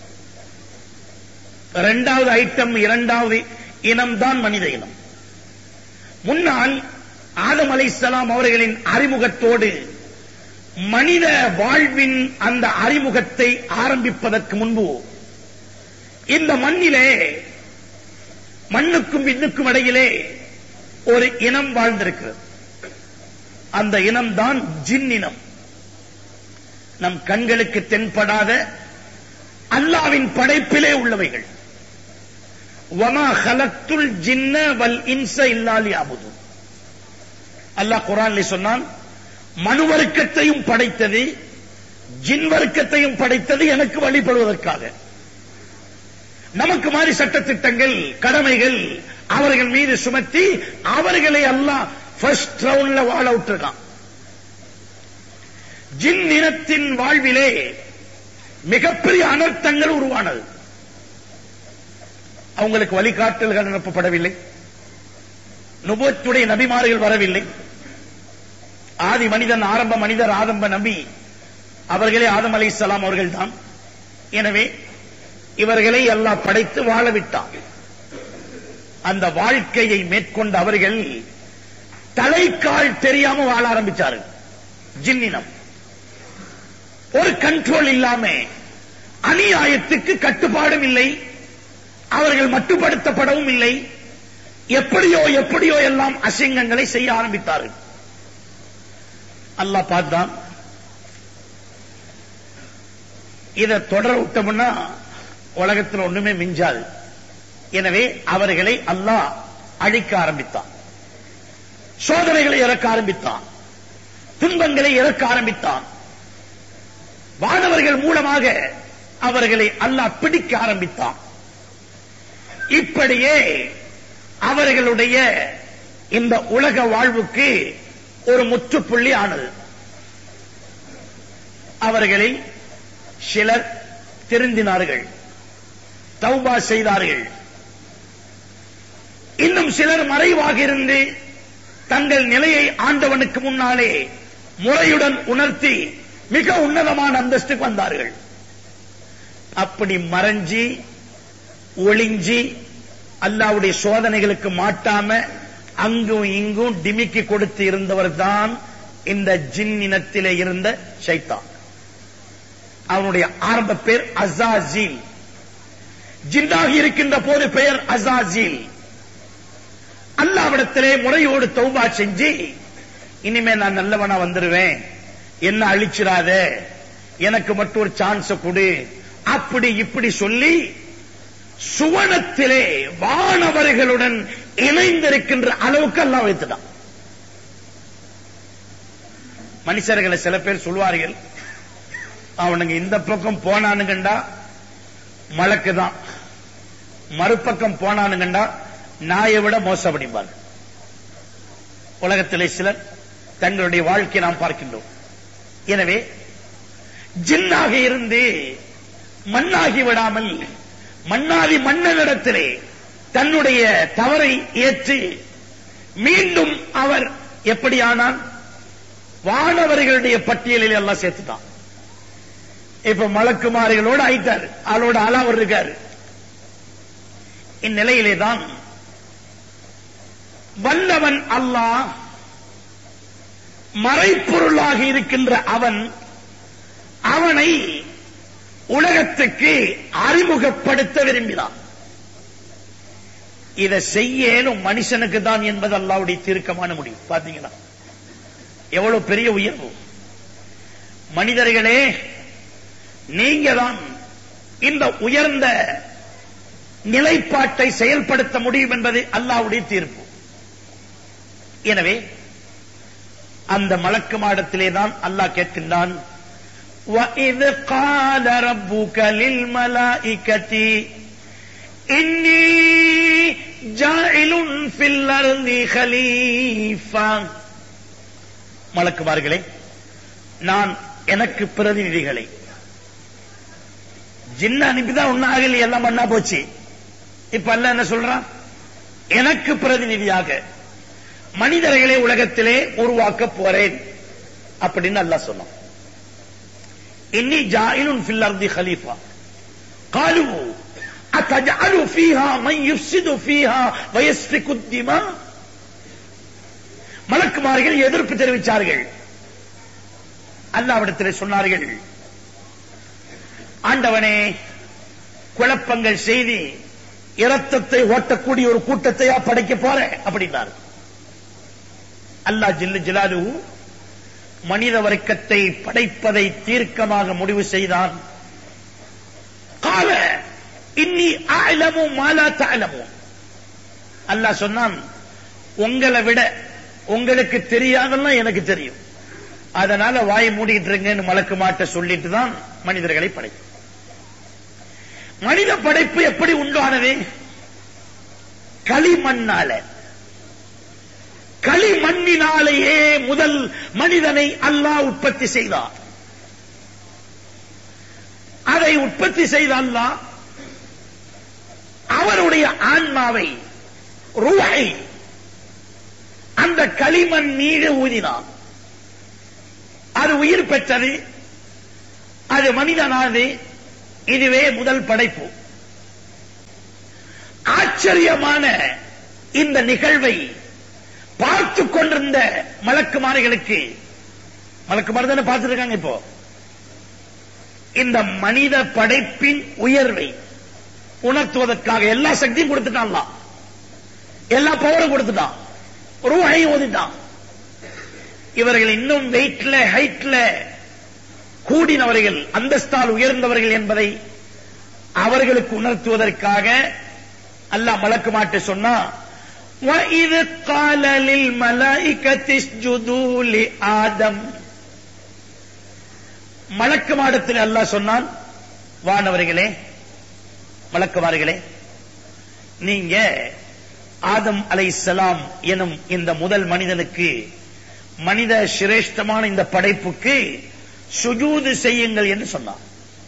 இரண்டாவது ஐட்டம் இரண்டாவது இனம்தான் மனித இனம் முன்னால் ஆதம் அலைசலாம் அவர்களின் அறிமுகத்தோடு மனித வாழ்வின் அந்த அறிமுகத்தை ஆரம்பிப்பதற்கு முன்பு இந்த மண்ணிலே மண்ணுக்கும் விண்ணுக்கும் இடையிலே ஒரு இனம் வாழ்ந்திருக்கிறது அந்த இனம்தான் ஜின் இனம் நம் கண்களுக்கு தென்படாத அல்லாவின் படைப்பிலே உள்ளவைகள் வமா ஹலத்துல் ஜின்ன வல் இன்ச இல்லாலி அபுது அல்லாஹ் குரான்ல சொன்னான் மனு வர்க்கத்தையும் படைத்தது ஜின் வர்க்கத்தையும் படைத்தது எனக்கு வழிபடுவதற்காக நமக்கு மாதிரி சட்டத்திட்டங்கள் கடமைகள் அவர்கள் மீது சுமத்தி அவர்களை எல்லாம் ஃபர்ஸ்ட் ரவுண்ட்ல வாழ விட்டுருக்கான் ஜின் இனத்தின் வாழ்விலே மிகப்பெரிய அனர்த்தங்கள் உருவானது அவங்களுக்கு வழிகாட்டல்கள் அனுப்பப்படவில்லை நுபத்துடைய நபிமார்கள் வரவில்லை ஆதி மனிதன் ஆரம்ப மனிதர் ஆரம்ப நபி அவர்களே ஆதம் அலை இஸ்லாம் அவர்கள் தான் எனவே இவர்களை எல்லாம் படைத்து வாழ விட்டான் அந்த வாழ்க்கையை மேற்கொண்ட அவர்கள் தலைக்கால் தெரியாம வாழ ஆரம்பிச்சார்கள் ஜின்னினம் ஒரு கண்ட்ரோல் இல்லாம அநியாயத்துக்கு கட்டுப்பாடும் இல்லை அவர்கள் மட்டுப்படுத்தப்படவும் இல்லை எப்படியோ எப்படியோ எல்லாம் அசிங்கங்களை செய்ய ஆரம்பித்தார்கள் அல்லாஹ் பார்த்தான் இதை தொடர விட்டோம்னா உலகத்தில் ஒண்ணுமே மிஞ்சாது எனவே அவர்களை அல்லாஹ் அழிக்க ஆரம்பித்தான் சோதனைகளை இறக்க ஆரம்பித்தான் துன்பங்களை இறக்க ஆரம்பித்தான் வானவர்கள் மூலமாக அவர்களை அல்லாஹ் பிடிக்க ஆரம்பித்தான் இப்படியே அவர்களுடைய இந்த உலக வாழ்வுக்கு ஒரு முற்றுப்புள்ளி ஆனது அவர்களில் சிலர் திருந்தினார்கள் தௌபா செய்தார்கள் இன்னும் சிலர் மறைவாக இருந்து தங்கள் நிலையை ஆண்டவனுக்கு முன்னாலே முறையுடன் உணர்த்தி மிக உன்னதமான அந்தஸ்துக்கு வந்தார்கள் அப்படி மறைஞ்சி ஒளிஞ்சி அல்லாவுடைய சோதனைகளுக்கு மாட்டாம அங்கும் இங்கும் டிமிக்கி கொடுத்து இருந்தவர் தான் இந்த ஜின் இனத்திலே இருந்த ஷைத்தான் அவனுடைய ஆரம்ப பேர் அசாஜில் ஜின்னாகி இருக்கின்ற போது பெயர் அசாஜில் அல்லாவிடத்திலே முறையோடு தௌபா செஞ்சு இனிமே நான் நல்லவனா வந்துருவேன் என்ன அழிச்சிடாத எனக்கு மட்டும் ஒரு சான்ஸ் கொடு அப்படி இப்படி சொல்லி சுவனத்திலே வானவர்களுடன் இணைந்திருக்கின்ற அளவுக்கு எல்லாம் வைத்துட்டான் மனுஷர்களை சில பேர் சொல்வார்கள் அவனுங்க இந்த பக்கம் போனானுங்கண்டா மலக்கு தான் மறுபக்கம் போனானுங்கண்டா நாயை விட மோசப்படிப்பார் உலகத்திலே சிலர் தங்களுடைய வாழ்க்கையை நாம் பார்க்கின்றோம் எனவே ஜின்னாக இருந்து மண்ணாகி விடாமல் மண்ணாதி மன்னனிடத்திலே தன்னுடைய தவறை ஏற்று மீண்டும் அவர் எப்படியானான் வானவர்களுடைய பட்டியலில் எல்லாம் சேர்த்துட்டான் இப்ப மலக்குமாரிகளோடு ஆயிட்டார் ஆளோட ஆளா அவர் இருக்காரு இந்நிலையிலே தான் வல்லவன் அல்லாஹ் மறைப்பொருளாக இருக்கின்ற அவன் அவனை உலகத்துக்கு அறிமுகப்படுத்த விரும்பினான் இதை செய்யலும் மனுஷனுக்கு தான் என்பது அல்லாவுடைய தீர்க்கமான முடிவு பாத்தீங்களா எவ்வளவு பெரிய உயர்வு மனிதர்களே நீங்க தான் இந்த உயர்ந்த நிலைப்பாட்டை செயல்படுத்த முடியும் என்பது அல்லாவுடைய தீர்ப்பு எனவே அந்த மலக்கு மாடத்திலே தான் அல்லாஹ் கேட்கின்றான் وَإِذْ قَالَ رَبُّكَ لِلْمَلَائِكَةِ إِنِّي جَاعِلٌ فِي الْأَرْضِ خَلِيفَةً மலக்குமார்களே நான் எனக்கு பிரதிநிதிகளை ஜின்ன அனுப்பிதான் ஒன்னும் ஆகல எல்லாம் மண்ணா போச்சு இப்ப அல்ல என்ன சொல்றான் எனக்கு பிரதிநிதியாக மனிதர்களை உலகத்திலே உருவாக்க போறேன் அப்படின்னு அல்லாஹ் சொன்னான் இன்னி ஜாயிலுன் ஃபில் அர்தி ஹலீஃபா காலு அத்தஜஅலு ஃபீஹா மன் யுஃப்ஸிது ஃபீஹா வயஸ்ஃபிகு الدماء மலக்குமார்கள் எதிர்ப்பு தெரிவித்தார்கள் அல்லாவிடத்தில் சொன்னார்கள் ஆண்டவனே குழப்பங்கள் செய்தி இரத்தத்தை ஓட்டக்கூடிய ஒரு கூட்டத்தையா படைக்க போற அப்படின்னார் அல்லாஹ் ஜில்லு ஜிலாலு மனித வர்க்கத்தை படைப்பதை தீர்க்கமாக முடிவு செய்தான் கால இன்னி ஆலமு மாலா தாலமு அல்லாஹ் சொன்னான் உங்களை விட உங்களுக்கு தெரியாதெல்லாம் எனக்கு தெரியும் அதனால வாய் மூடிட்டு இருங்கன்னு மலக்கு மாட்ட சொல்லிட்டு தான் மனிதர்களை படைக்கும் மனித படைப்பு எப்படி உண்டானது களிமண்ணால களிமண்ணினாலேயே முதல் மனிதனை அல்லாஹ் உற்பத்தி செய்தார் அதை உற்பத்தி செய்த அல்லாஹ் அவருடைய ஆன்மாவை ரூஹை அந்த களிமண் மீது ஊதினார் அது உயிர் பெற்றது அது மனிதனானது இதுவே முதல் படைப்பு ஆச்சரியமான இந்த நிகழ்வை பார்த்து கொண்டிருந்த மலக்குமாரிகளுக்கு மலக்குமாரி தானே பார்த்துருக்காங்க இப்போ இந்த மனித படைப்பின் உயர்வை உணர்த்துவதற்காக எல்லா சக்தியும் கொடுத்துட்டான் அல்லாஹ். எல்லா பவரும் கொடுத்துட்டான் ரூஹை ஓதிட்டான் இவர்கள் இன்னும் வெயிட்ல ஹைட்ல கூடினவர்கள் அந்தஸ்தால் உயர்ந்தவர்கள் என்பதை அவர்களுக்கு உணர்த்துவதற்காக அல்லாஹ் மலக்கு மாட்டு சொன்னா وَإِذْ قَالَ لِلْمَلَائِكَةِ اسْجُدُوا لِآدَمَ மலக்கு மாடத்தில் அல்லாஹ் சொன்னான் வானவர்களே மலக்குமார்களே நீங்க ஆதம் அலைஹிஸ்ஸலாம் எனும் இந்த முதல் மனிதனுக்கு மனித சிரேஷ்டமான இந்த படைப்புக்கு சுஜூது செய்யுங்கள் என்று சொன்னார்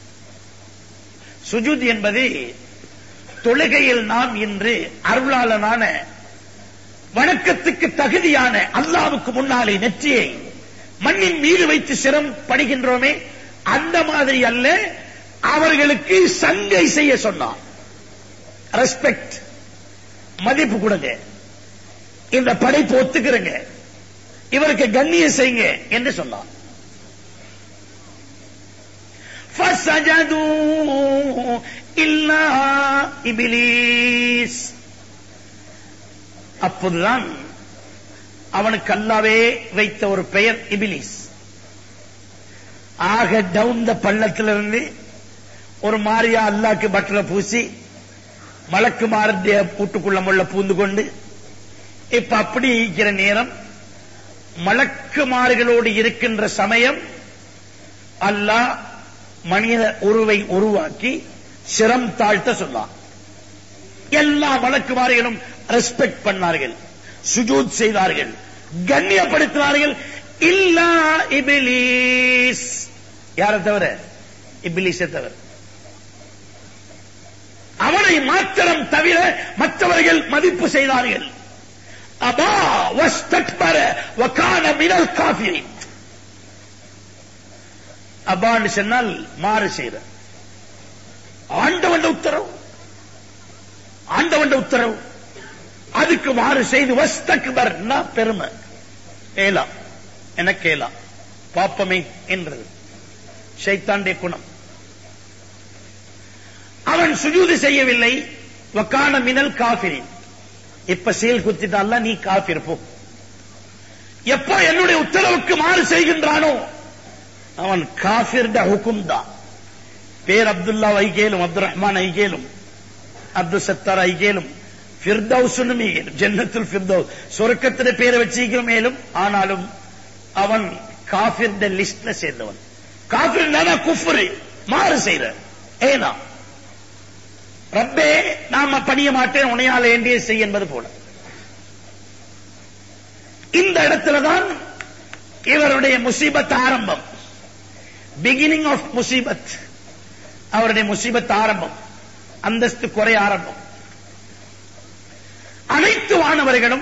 சுஜூத் என்பது தொழுகையில் நாம் இன்று அருளாளனான வணக்கத்துக்கு தகுதியான அல்லாவுக்கு முன்னாலே நெற்றியை மண்ணின் மீது வைத்து சிரம் படுகின்றோமே அந்த மாதிரி அல்ல அவர்களுக்கு சங்கை செய்ய சொன்னார் ரெஸ்பெக்ட் மதிப்பு கொடுங்க இந்த படைப்பு ஒத்துக்கிறங்க இவருக்கு கண்ணியம் செய்யுங்க என்று சொன்னார் فسجدوا إلا إبليس அப்போதுதான் அவனுக்கு அல்லாவே வைத்த ஒரு பெயர் இபிலிஸ் ஆக டவுன் த பள்ளத்திலிருந்து ஒரு மாரியா அல்லாக்கு பட்டரை பூசி மலக்கு மாரத்திய பூட்டுக்குள்ள முள்ள பூந்து கொண்டு இப்ப அப்படி இருக்கிற நேரம் மலக்குமார்களோடு இருக்கின்ற சமயம் அல்லாஹ் மனித உருவை உருவாக்கி சிரம் தாழ்த்த சொன்னான் எல்லா மலக்குமாரிகளும் ரெஸ்பெக்ட் பண்ணார்கள் சுஜூத் செய்தார்கள் கண்ணியப்படுத்தினார்கள் இல்லா இபிலிஸ் யாரை தவிர இபிலிஸை தவிர அவனை மாத்திரம் தவிர மற்றவர்கள் மதிப்பு செய்தார்கள் அபா வஸ்தக்பர வகான மினல் காஃபிரின் அபான்னு சொன்னால் மாறு செய்த ஆண்டவன் உத்தரவு ஆண்டவன் உத்தரவு அதுக்கு மாறு செய்து வஸ்தக்பர் பெருமை ஏலா எனக்கு ஏலா பாப்பமே என்றது ஷைத்தாண்டிய குணம் அவன் சுஜூது செய்யவில்லை வக்கான மினல் காபிரின் இப்ப செயல் குத்திட்டால நீ காபிர் போ எப்ப என்னுடைய உத்தரவுக்கு மாறு செய்கின்றானோ அவன் காபிர்ட ஹுக்கும் தான் பேர் அப்துல்லா ஐகேலும் அப்துல் ரஹ்மான் ஐகேலும் அப்துல் சத்தார் ஐகேலும் ஃபிர்தௌசுன்னு ஈகேலும் ஜன்னத்துல் ஃபிர்தௌஸ் சொர்க்கத்தின பேரை வச்சிருக்கிறோம் மேலும் ஆனாலும் அவன் காபிர்ட லிஸ்ட்ல சேர்ந்தவன் காபிர் குஃபுரு மாறு செய்யற ஏனா ரப்பே நாம பணிய மாட்டேன் உனையால் வேண்டிய செய் என்பது போல இந்த இடத்துலதான் இவருடைய முசீபத் ஆரம்பம் பிகினிங் ஆஃப் முசீபத் அவருடைய முசீபத் ஆரம்பம் அந்தஸ்து குறை ஆரம்பம் அனைத்து வானவர்களும்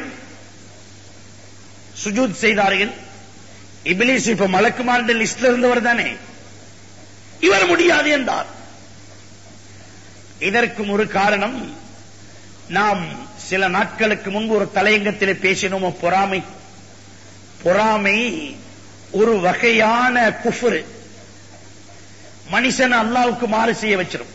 சுஜூத் செய்தார்கள் இபிலிஸ் இப்ப மலக்குமார்ந்த லிஸ்ட்ல இருந்தவர் தானே இவர் முடியாது என்றார் இதற்கும் ஒரு காரணம் நாம் சில நாட்களுக்கு முன்பு ஒரு தலையங்கத்திலே பேசினோமோ பொறாமை பொறாமை ஒரு வகையான குஃபுரு மனுஷன் அல்லாவுக்கு மாறு செய்ய வச்சிடும்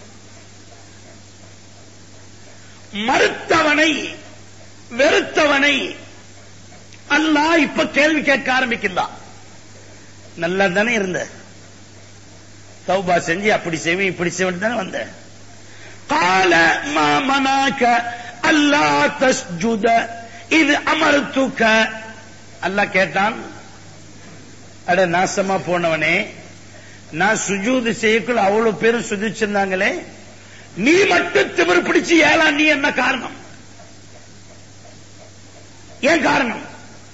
மறுத்தவனை வெறுத்தவனை அல்லாஹ் இப்ப கேள்வி கேட்க ஆரம்பிக்கின்றான் நல்லா தானே இருந்த தௌபா செஞ்சு அப்படி செய்வேன் இப்படி செய்வேன் தானே வந்த கால மா மனாக்க அல்லா தஸ்ஜுத இது அமர்த்துக்க அல்லாஹ் கேட்டான் அட நாசமா போனவனே நான் சுஜூது செய்யக்குள்ள அவ்வளவு பேரும் சுதிச்சிருந்தாங்களே நீ மட்டும் திமிர் பிடிச்சு ஏலாம் நீ என்ன காரணம் ஏன் காரணம்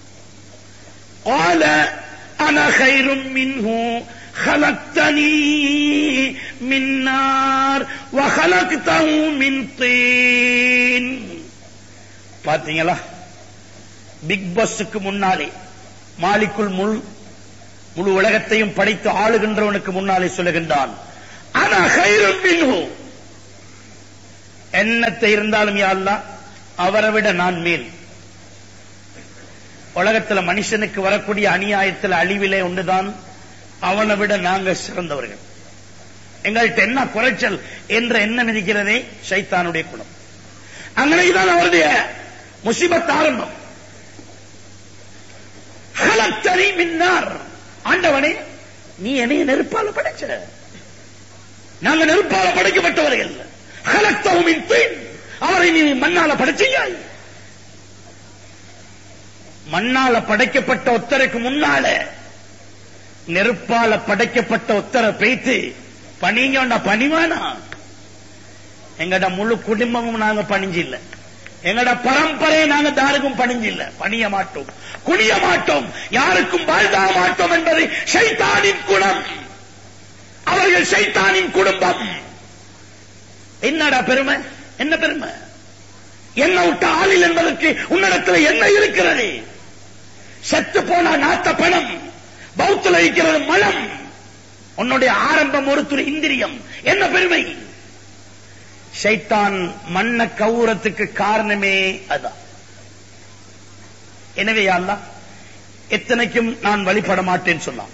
قال انا خير منه خلقتني من نار وخلقته من طين பாத்தீங்களா பிக் பாஸுக்கு முன்னாலே மாலிக்குள் முழு முழு உலகத்தையும் படைத்து ஆளுகின்றவனுக்கு முன்னாலே சொல்லுகின்றான் ஆனா கைரும் மின்ஹு என்னத்தை இருந்தாலும் யா அல்லாஹ் அவரை விட நான் மேல் உலகத்துல மனுஷனுக்கு வரக்கூடிய அநியாயத்தில் அழிவிலே ஒன்றுதான் அவனை விட நாங்க சிறந்தவர்கள் எங்கள்கிட்ட என்ன குறைச்சல் என்ற எண்ணம் இருக்கிறதே சைத்தானுடைய குணம் அங்கனைதான் அவருடைய முசிபத் ஆரம்பம் ஹலத்தனி மின்னார் ஆண்டவனே நீ என்னைய நெருப்பால படைச்ச நாங்க நெருப்பால படைக்கப்பட்டவர்கள் ஹலத்தவுமின் தீன் அவரை நீ மண்ணால படைச்சியாய் மண்ணால படைக்கப்பட்ட ஒத்தருக்கு முன்னால நெருப்பால படைக்கப்பட்ட ஒத்தரை பேய்த்து பணிங்க பணிவானா எங்கட முழு குடும்பமும் நாங்க பணிஞ்சு இல்ல எங்கட பரம்பரையை நாங்க தாருக்கும் பணிஞ்சு இல்ல பணிய மாட்டோம் குனிய மாட்டோம் யாருக்கும் வாழ்தாக மாட்டோம் என்பது ஷைத்தானின் குணம் அவர்கள் ஷைத்தானின் குடும்பம் என்னடா பெருமை என்ன பெருமை என்ன விட்ட ஆளில் என்பதற்கு உன்னிடத்தில் என்ன இருக்கிறது செத்து போன நாத்த பணம் பௌத்துல இருக்கிறது மலம் உன்னுடைய ஆரம்பம் ஒரு துணி இந்திரியம் என்ன பெருமை ஷைத்தான் மண்ண கவுரத்துக்கு காரணமே அதான் எனவே அல்லா எத்தனைக்கும் நான் வழிபட மாட்டேன்னு சொன்னான்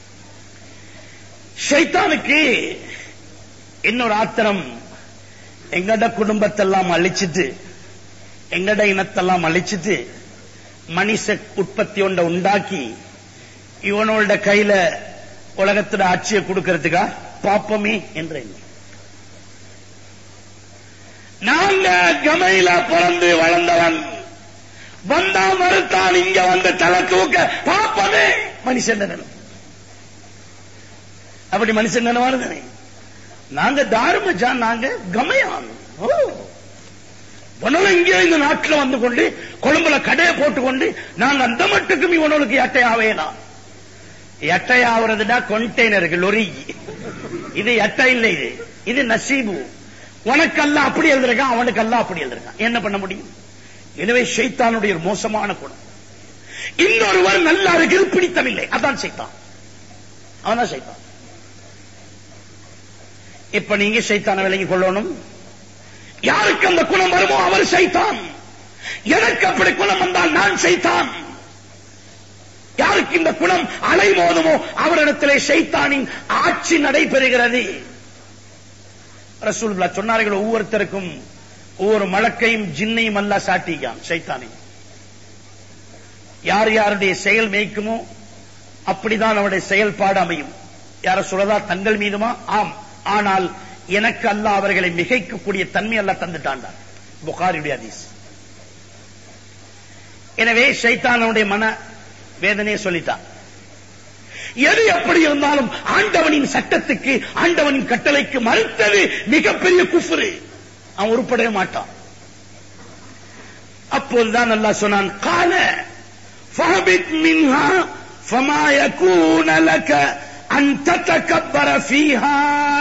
ஷைத்தானுக்கு இன்னொரு ஆத்திரம் எங்கட குடும்பத்தெல்லாம் அழிச்சிட்டு எங்கட இனத்தெல்லாம் அழிச்சிட்டு மனுஷ உற்பத்தி ஒன்றை உண்டாக்கி இவனோட கையில உலகத்துல ஆட்சியை கொடுக்கறதுக்கா பாப்பமே என்ற எண்ணம் நாங்க கமையில பிறந்து வளர்ந்தவன் வந்தா மறுத்தான் இங்க வந்து தலை தூக்க பாப்பமே மனுஷன் நினைவு அப்படி மனுஷன் நினைவாருதானே நாங்க தாருமஜா நாங்க கமையான் ஓ உணவு இங்கே இந்த நாட்டில் வந்து கொண்டு கொழும்புல கடையை போட்டுக்கொண்டு நாங்க அந்த மட்டுக்கும் இவனுக்கு எட்டையாவேலாம் எட்டையாவதுடா கொண்டெய்னருக்கு லொரி இது எட்டை இல்லை இது இது நசீபு உனக்கெல்லாம் அப்படி எழுதிருக்கான் அவனுக்கெல்லாம் அப்படி எழுதிருக்கான் என்ன பண்ண முடியும் எனவே ஷைத்தானுடைய ஒரு மோசமான குணம் இன்னொருவர் நல்லா இருக்கிறது பிடித்தமில்லை அதான் சைத்தான் அவன் தான் சைத்தான் இப்ப நீங்க சைத்தான விலகி கொள்ளணும் யாருக்கு அந்த குணம் வருமோ அவர் சைத்தான் எனக்கு அப்படி குணம் வந்தால் நான் சைத்தான் யாருக்கு இந்த குணம் அலைமோதுமோ அவரிடத்திலே சைத்தானின் ஆட்சி நடைபெறுகிறது ரசூல்லா சொன்னார்கள் ஒவ்வொருத்தருக்கும் ஒவ்வொரு மலக்கையும் ஜின்னையும் அல்ல சாட்டியான் சைத்தானை யார் யாருடைய செயல் மேய்க்குமோ அப்படிதான் அவருடைய செயல்பாடு அமையும் யார சொல்லதா தங்கள் மீதுமா ஆம் ஆனால் எனக்கு அல்ல அவர்களை மிகைக்கக்கூடிய தன்மை அல்ல தந்துட்டாண்டான் புகாரியுடைய அதீஸ் எனவே சைத்தானுடைய மன வேதனையை சொல்லிட்டான் எது எப்படி இருந்தாலும் ஆண்டவனின் சட்டத்துக்கு ஆண்டவனின் கட்டளைக்கு மறுத்தது மிகப்பெரிய குஃபுரு அவன் உருப்படவே மாட்டான் அப்போதுதான் அல்லாஹ் சொன்னான் கால ஃபஹபித் மின்ஹா ஃபமா யகூன லக அன் ததகப்பர ஃபீஹா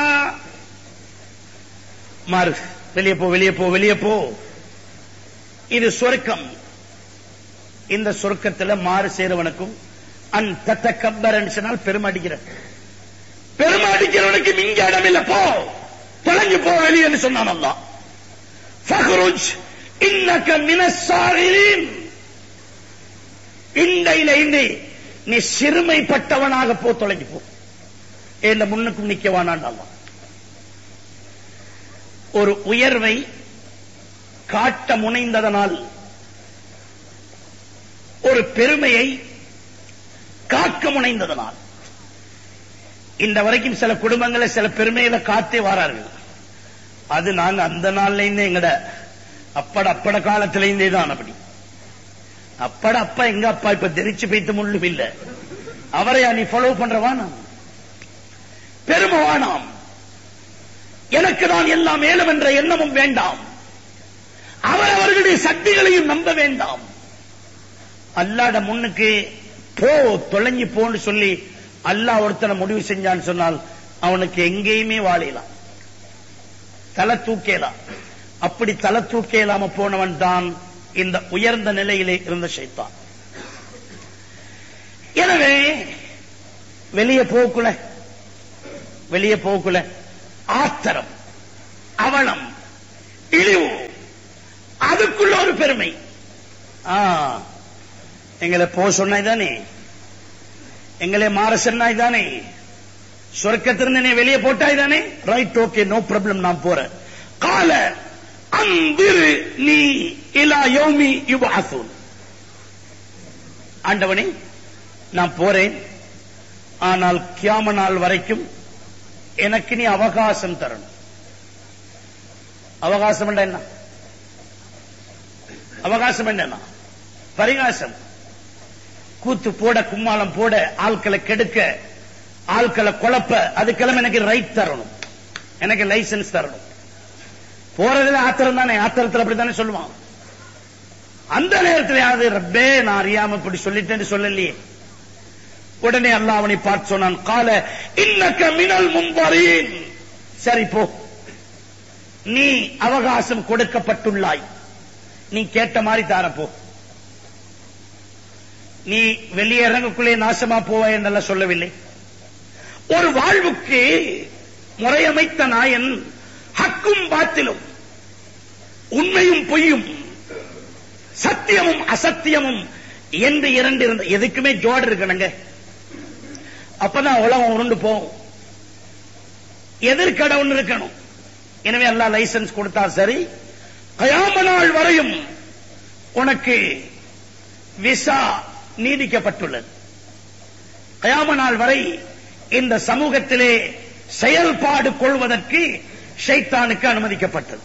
மாறு வெளியே போ வெளியே போ வெளியே போ இது சொர்க்கம் இந்த சொர்க்கத்துல மாறு சேருவனுக்கும் அன் தத்தக்கப்பரன் சொன்னால் பெருமடிக்கிற பெருமடிக்கிறவனுக்கு மிங்க இடம் இல்ல போ தொலைஞ்சு போ வெளியே சொன்னான் அல்லா ஃபஹ்ருஜ் இன்னக மினஸ்ஸாகிரீன் இண்டையில இண்டி நீ சிறுமைப்பட்டவனாக போ தொலைஞ்சு போ இந்த முன்னுக்கும் நிக்க வேணாண்டா ஒரு உயர்வை காட்ட முனைந்ததனால் ஒரு பெருமையை காக்க முனைந்ததனால் இந்த வரைக்கும் சில குடும்பங்களை சில பெருமையில காத்தே வாரார்கள் அது நாங்க அந்த நாள்ல இருந்தே எங்கட அப்பட அப்பட காலத்துல இருந்தே தான் அப்படி அப்பட அப்பா எங்க அப்பா இப்ப தெரிச்சு பைத்து முள்ளும் இல்ல அவரை நீ ஃபாலோ பண்றவா நாம் பெருமை வானாம் எனக்கு தான் எல்லாம் மேலும் என்ற எண்ணமும் வேண்டாம் அவரவர்களுடைய சக்திகளையும் நம்ப வேண்டாம் அல்லாட முன்னுக்கு போ தொலைஞ்சு போன்னு சொல்லி அல்லாஹ் ஒருத்தனை முடிவு செஞ்சான்னு சொன்னால் அவனுக்கு எங்கேயுமே வாழலாம் தலை தூக்கேலாம் அப்படி தலை தூக்கேலாம போனவன் தான் இந்த உயர்ந்த நிலையிலே இருந்த ஷைத்தான் எனவே வெளியே போக்குல வெளியே போக்குல ஆத்திரம் அவலம் இழிவு அதுக்குள்ள ஒரு பெருமை ஆ, எங்களை போ சொன்னாய் தானே எங்களை மாற சொன்னாய் தானே சொர்க்கத்திலிருந்து நீ வெளியே போட்டாய் தானே ரைட் ஓகே நோ ப்ராப்ளம் நான் போறேன் கால அந்திரு நீ இலா யோமி யுபாசூன் ஆண்டவனே நான் போறேன் ஆனால் கியாம நாள் வரைக்கும் எனக்கு நீ அவகாசம் தரணும் அவகாசம் என்றா என்ன அவகாசம் என்ன பரிகாசம் கூத்து போட கும்மாளம் போட ஆட்களை கெடுக்க ஆட்களை குழப்ப அதுக்கெல்லாம் எனக்கு ரைட் தரணும் எனக்கு லைசன்ஸ் தரணும் போறதுல ஆத்திரம் தானே ஆத்திரத்தில் அப்படித்தானே சொல்லுவான் அந்த நேரத்தில் யாரு ரப்பே நான் அறியாம இப்படி சொல்லிட்டேன்னு சொல்லலையே உடனே அல்லாஹ் அவனை பார்த்து சொன்னான் கால இன்னக்க மினல் மும்பரீன் சரி போ நீ அவகாசம் கொடுக்கப்பட்டுள்ளாய் நீ கேட்ட மாதிரி தார போ நீ வெளியே இறங்கக்குள்ளே நாசமா போவாய் என்றெல்லாம் சொல்லவில்லை ஒரு வாழ்வுக்கு முறையமைத்த நாயன் ஹக்கும் பாத்திலும் உண்மையும் பொய்யும் சத்தியமும் அசத்தியமும் என்று இரண்டு இருந்த எதுக்குமே ஜோடு இருக்கணுங்க அப்பதான் உலகம் உருண்டு போகும் எதிர்கடை ஒன்று இருக்கணும் எனவே எல்லாம் லைசன்ஸ் கொடுத்தா சரி கயாம நாள் வரையும் உனக்கு விசா நீடிக்கப்பட்டுள்ளது கயாம நாள் வரை இந்த சமூகத்திலே செயல்பாடு கொள்வதற்கு ஷைத்தானுக்கு அனுமதிக்கப்பட்டது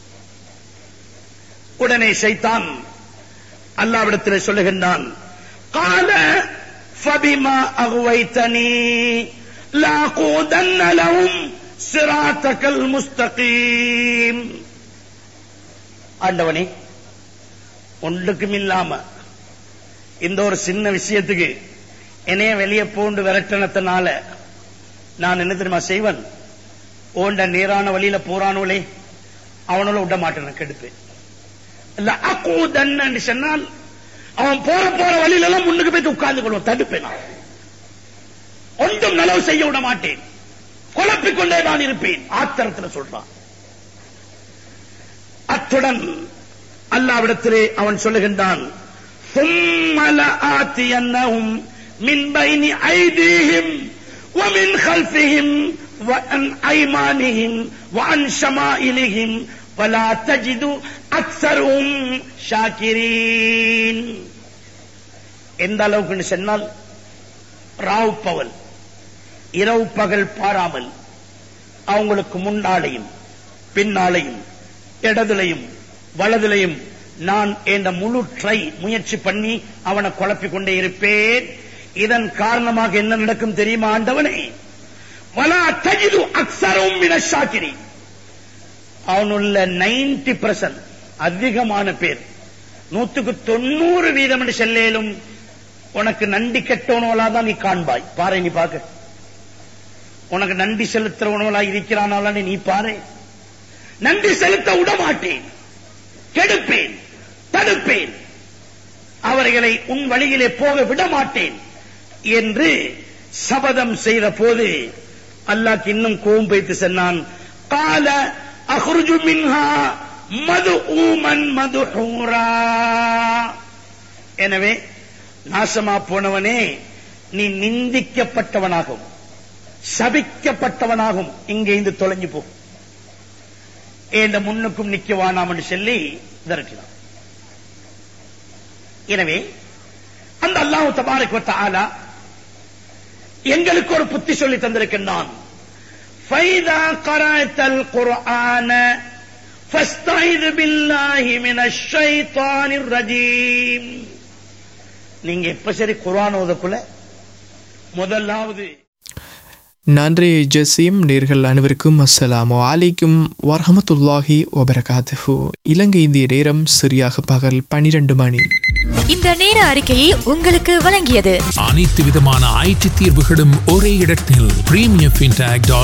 உடனே ஷைத்தான் அல்லாவிடத்தில் சொல்லுகின்றான் கால ஃபபிமா அகுவைத்தனி லாகூதன்ன லஹும் சிராத்தகல் முஸ்தகீம் ஆண்டவனே ஒன்றுக்கும் இல்லாம இந்த ஒரு சின்ன விஷயத்துக்கு என்னைய வெளியே பூண்டு விரட்டனத்தினால நான் என்ன தெரியுமா செய்வன் ஓண்ட நீரான வழியில போறானோலே அவனோட விட மாட்டேன் கெடுப்பேன் இல்ல அக்கூதன்னு சொன்னால் அவன் போற போற வழியில எல்லாம் முன்னுக்கு போய் உட்கார்ந்து கொள்வோம் தடுப்பேன் நான் ஒன்றும் நலவு செய்ய விட மாட்டேன் குழப்பிக் கொண்டே நான் இருப்பேன் ஆத்திரத்தில் சொல்றான் அத்துடன் அல்லாவிடத்திலே அவன் சொல்லுகின்றான் ثم لآتينهم من بين أيديهم ومن خلفهم وعن أيمانهم وعن شمائلهم ولا تجد أكثرهم شاكرين எந்த அளவுக்கு சொன்னால் ராவ் பவல் இரவு பகல் பாராமல் அவங்களுக்கு முன்னாலையும் பின்னாலையும் இடதுலையும் வலதுலையும் நான் என்ற முழு ட்ரை முயற்சி பண்ணி அவனை குழப்பிக் கொண்டே இருப்பேன் இதன் காரணமாக என்ன நடக்கும் தெரியுமா ஆண்டவனே வலா தஜிது அக்ஸரும் மின ஷாக்கிரி அவனுள்ள நைன்டி பர்சன்ட் அதிகமான பேர் நூத்துக்கு தொண்ணூறு வீதம் என்று செல்லேலும் உனக்கு நன்றி கெட்டவனோலா தான் நீ காண்பாய் பாரு நீ பாக்க உனக்கு நன்றி செலுத்துறவனோலா இருக்கிறானாலா நீ பாரு நன்றி செலுத்த விட மாட்டேன் கெடுப்பேன் தடுப்பேன் அவர்களை உன் வழியிலே போக விட மாட்டேன் என்று சபதம் செய்த போது அல்லாஹ் இன்னும் கோபம் வைத்து சொன்னான் கால அஹ்ருஜு மின்ஹா மது ஊமன் மது எனவே நாசமா போனவனே நீ நிந்திக்கப்பட்டவனாகும் சபிக்கப்பட்டவனாகும் இங்கே இருந்து தொலைஞ்சு போ என்ற முன்னுக்கும் நிக்க வேணாம் என்று சொல்லி விரட்டினான் எனவே அந்த அல்லாஹு தபாரக் ஆலா எங்களுக்கு ஒரு புத்தி சொல்லி தந்திருக்கின்றான் فَإِذَا قَرَأْتَ الْقُرْآنَ فَاسْتَعِذْ بِاللَّهِ مِنَ الشَّيْطَانِ الرَّجِيمِ நீங்க எப்ப சரி குர்ஆன் ஓதக்குள்ள முதலாவது நன்றி ஜசீம் நேர்கள் அனைவருக்கும் அஸ்ஸலாமு அலைக்கும் வரஹமத்துல்லாஹி வபரகாத்துஹு இலங்கை இந்திய நேரம் சரியாக பகல் பனிரெண்டு மணி இந்த நேர அறிக்கையை உங்களுக்கு வழங்கியது அனைத்து விதமான ஐடி தீர்வுகளும் ஒரே இடத்தில் பிரீமியம் ஃபின்டாக் டாட்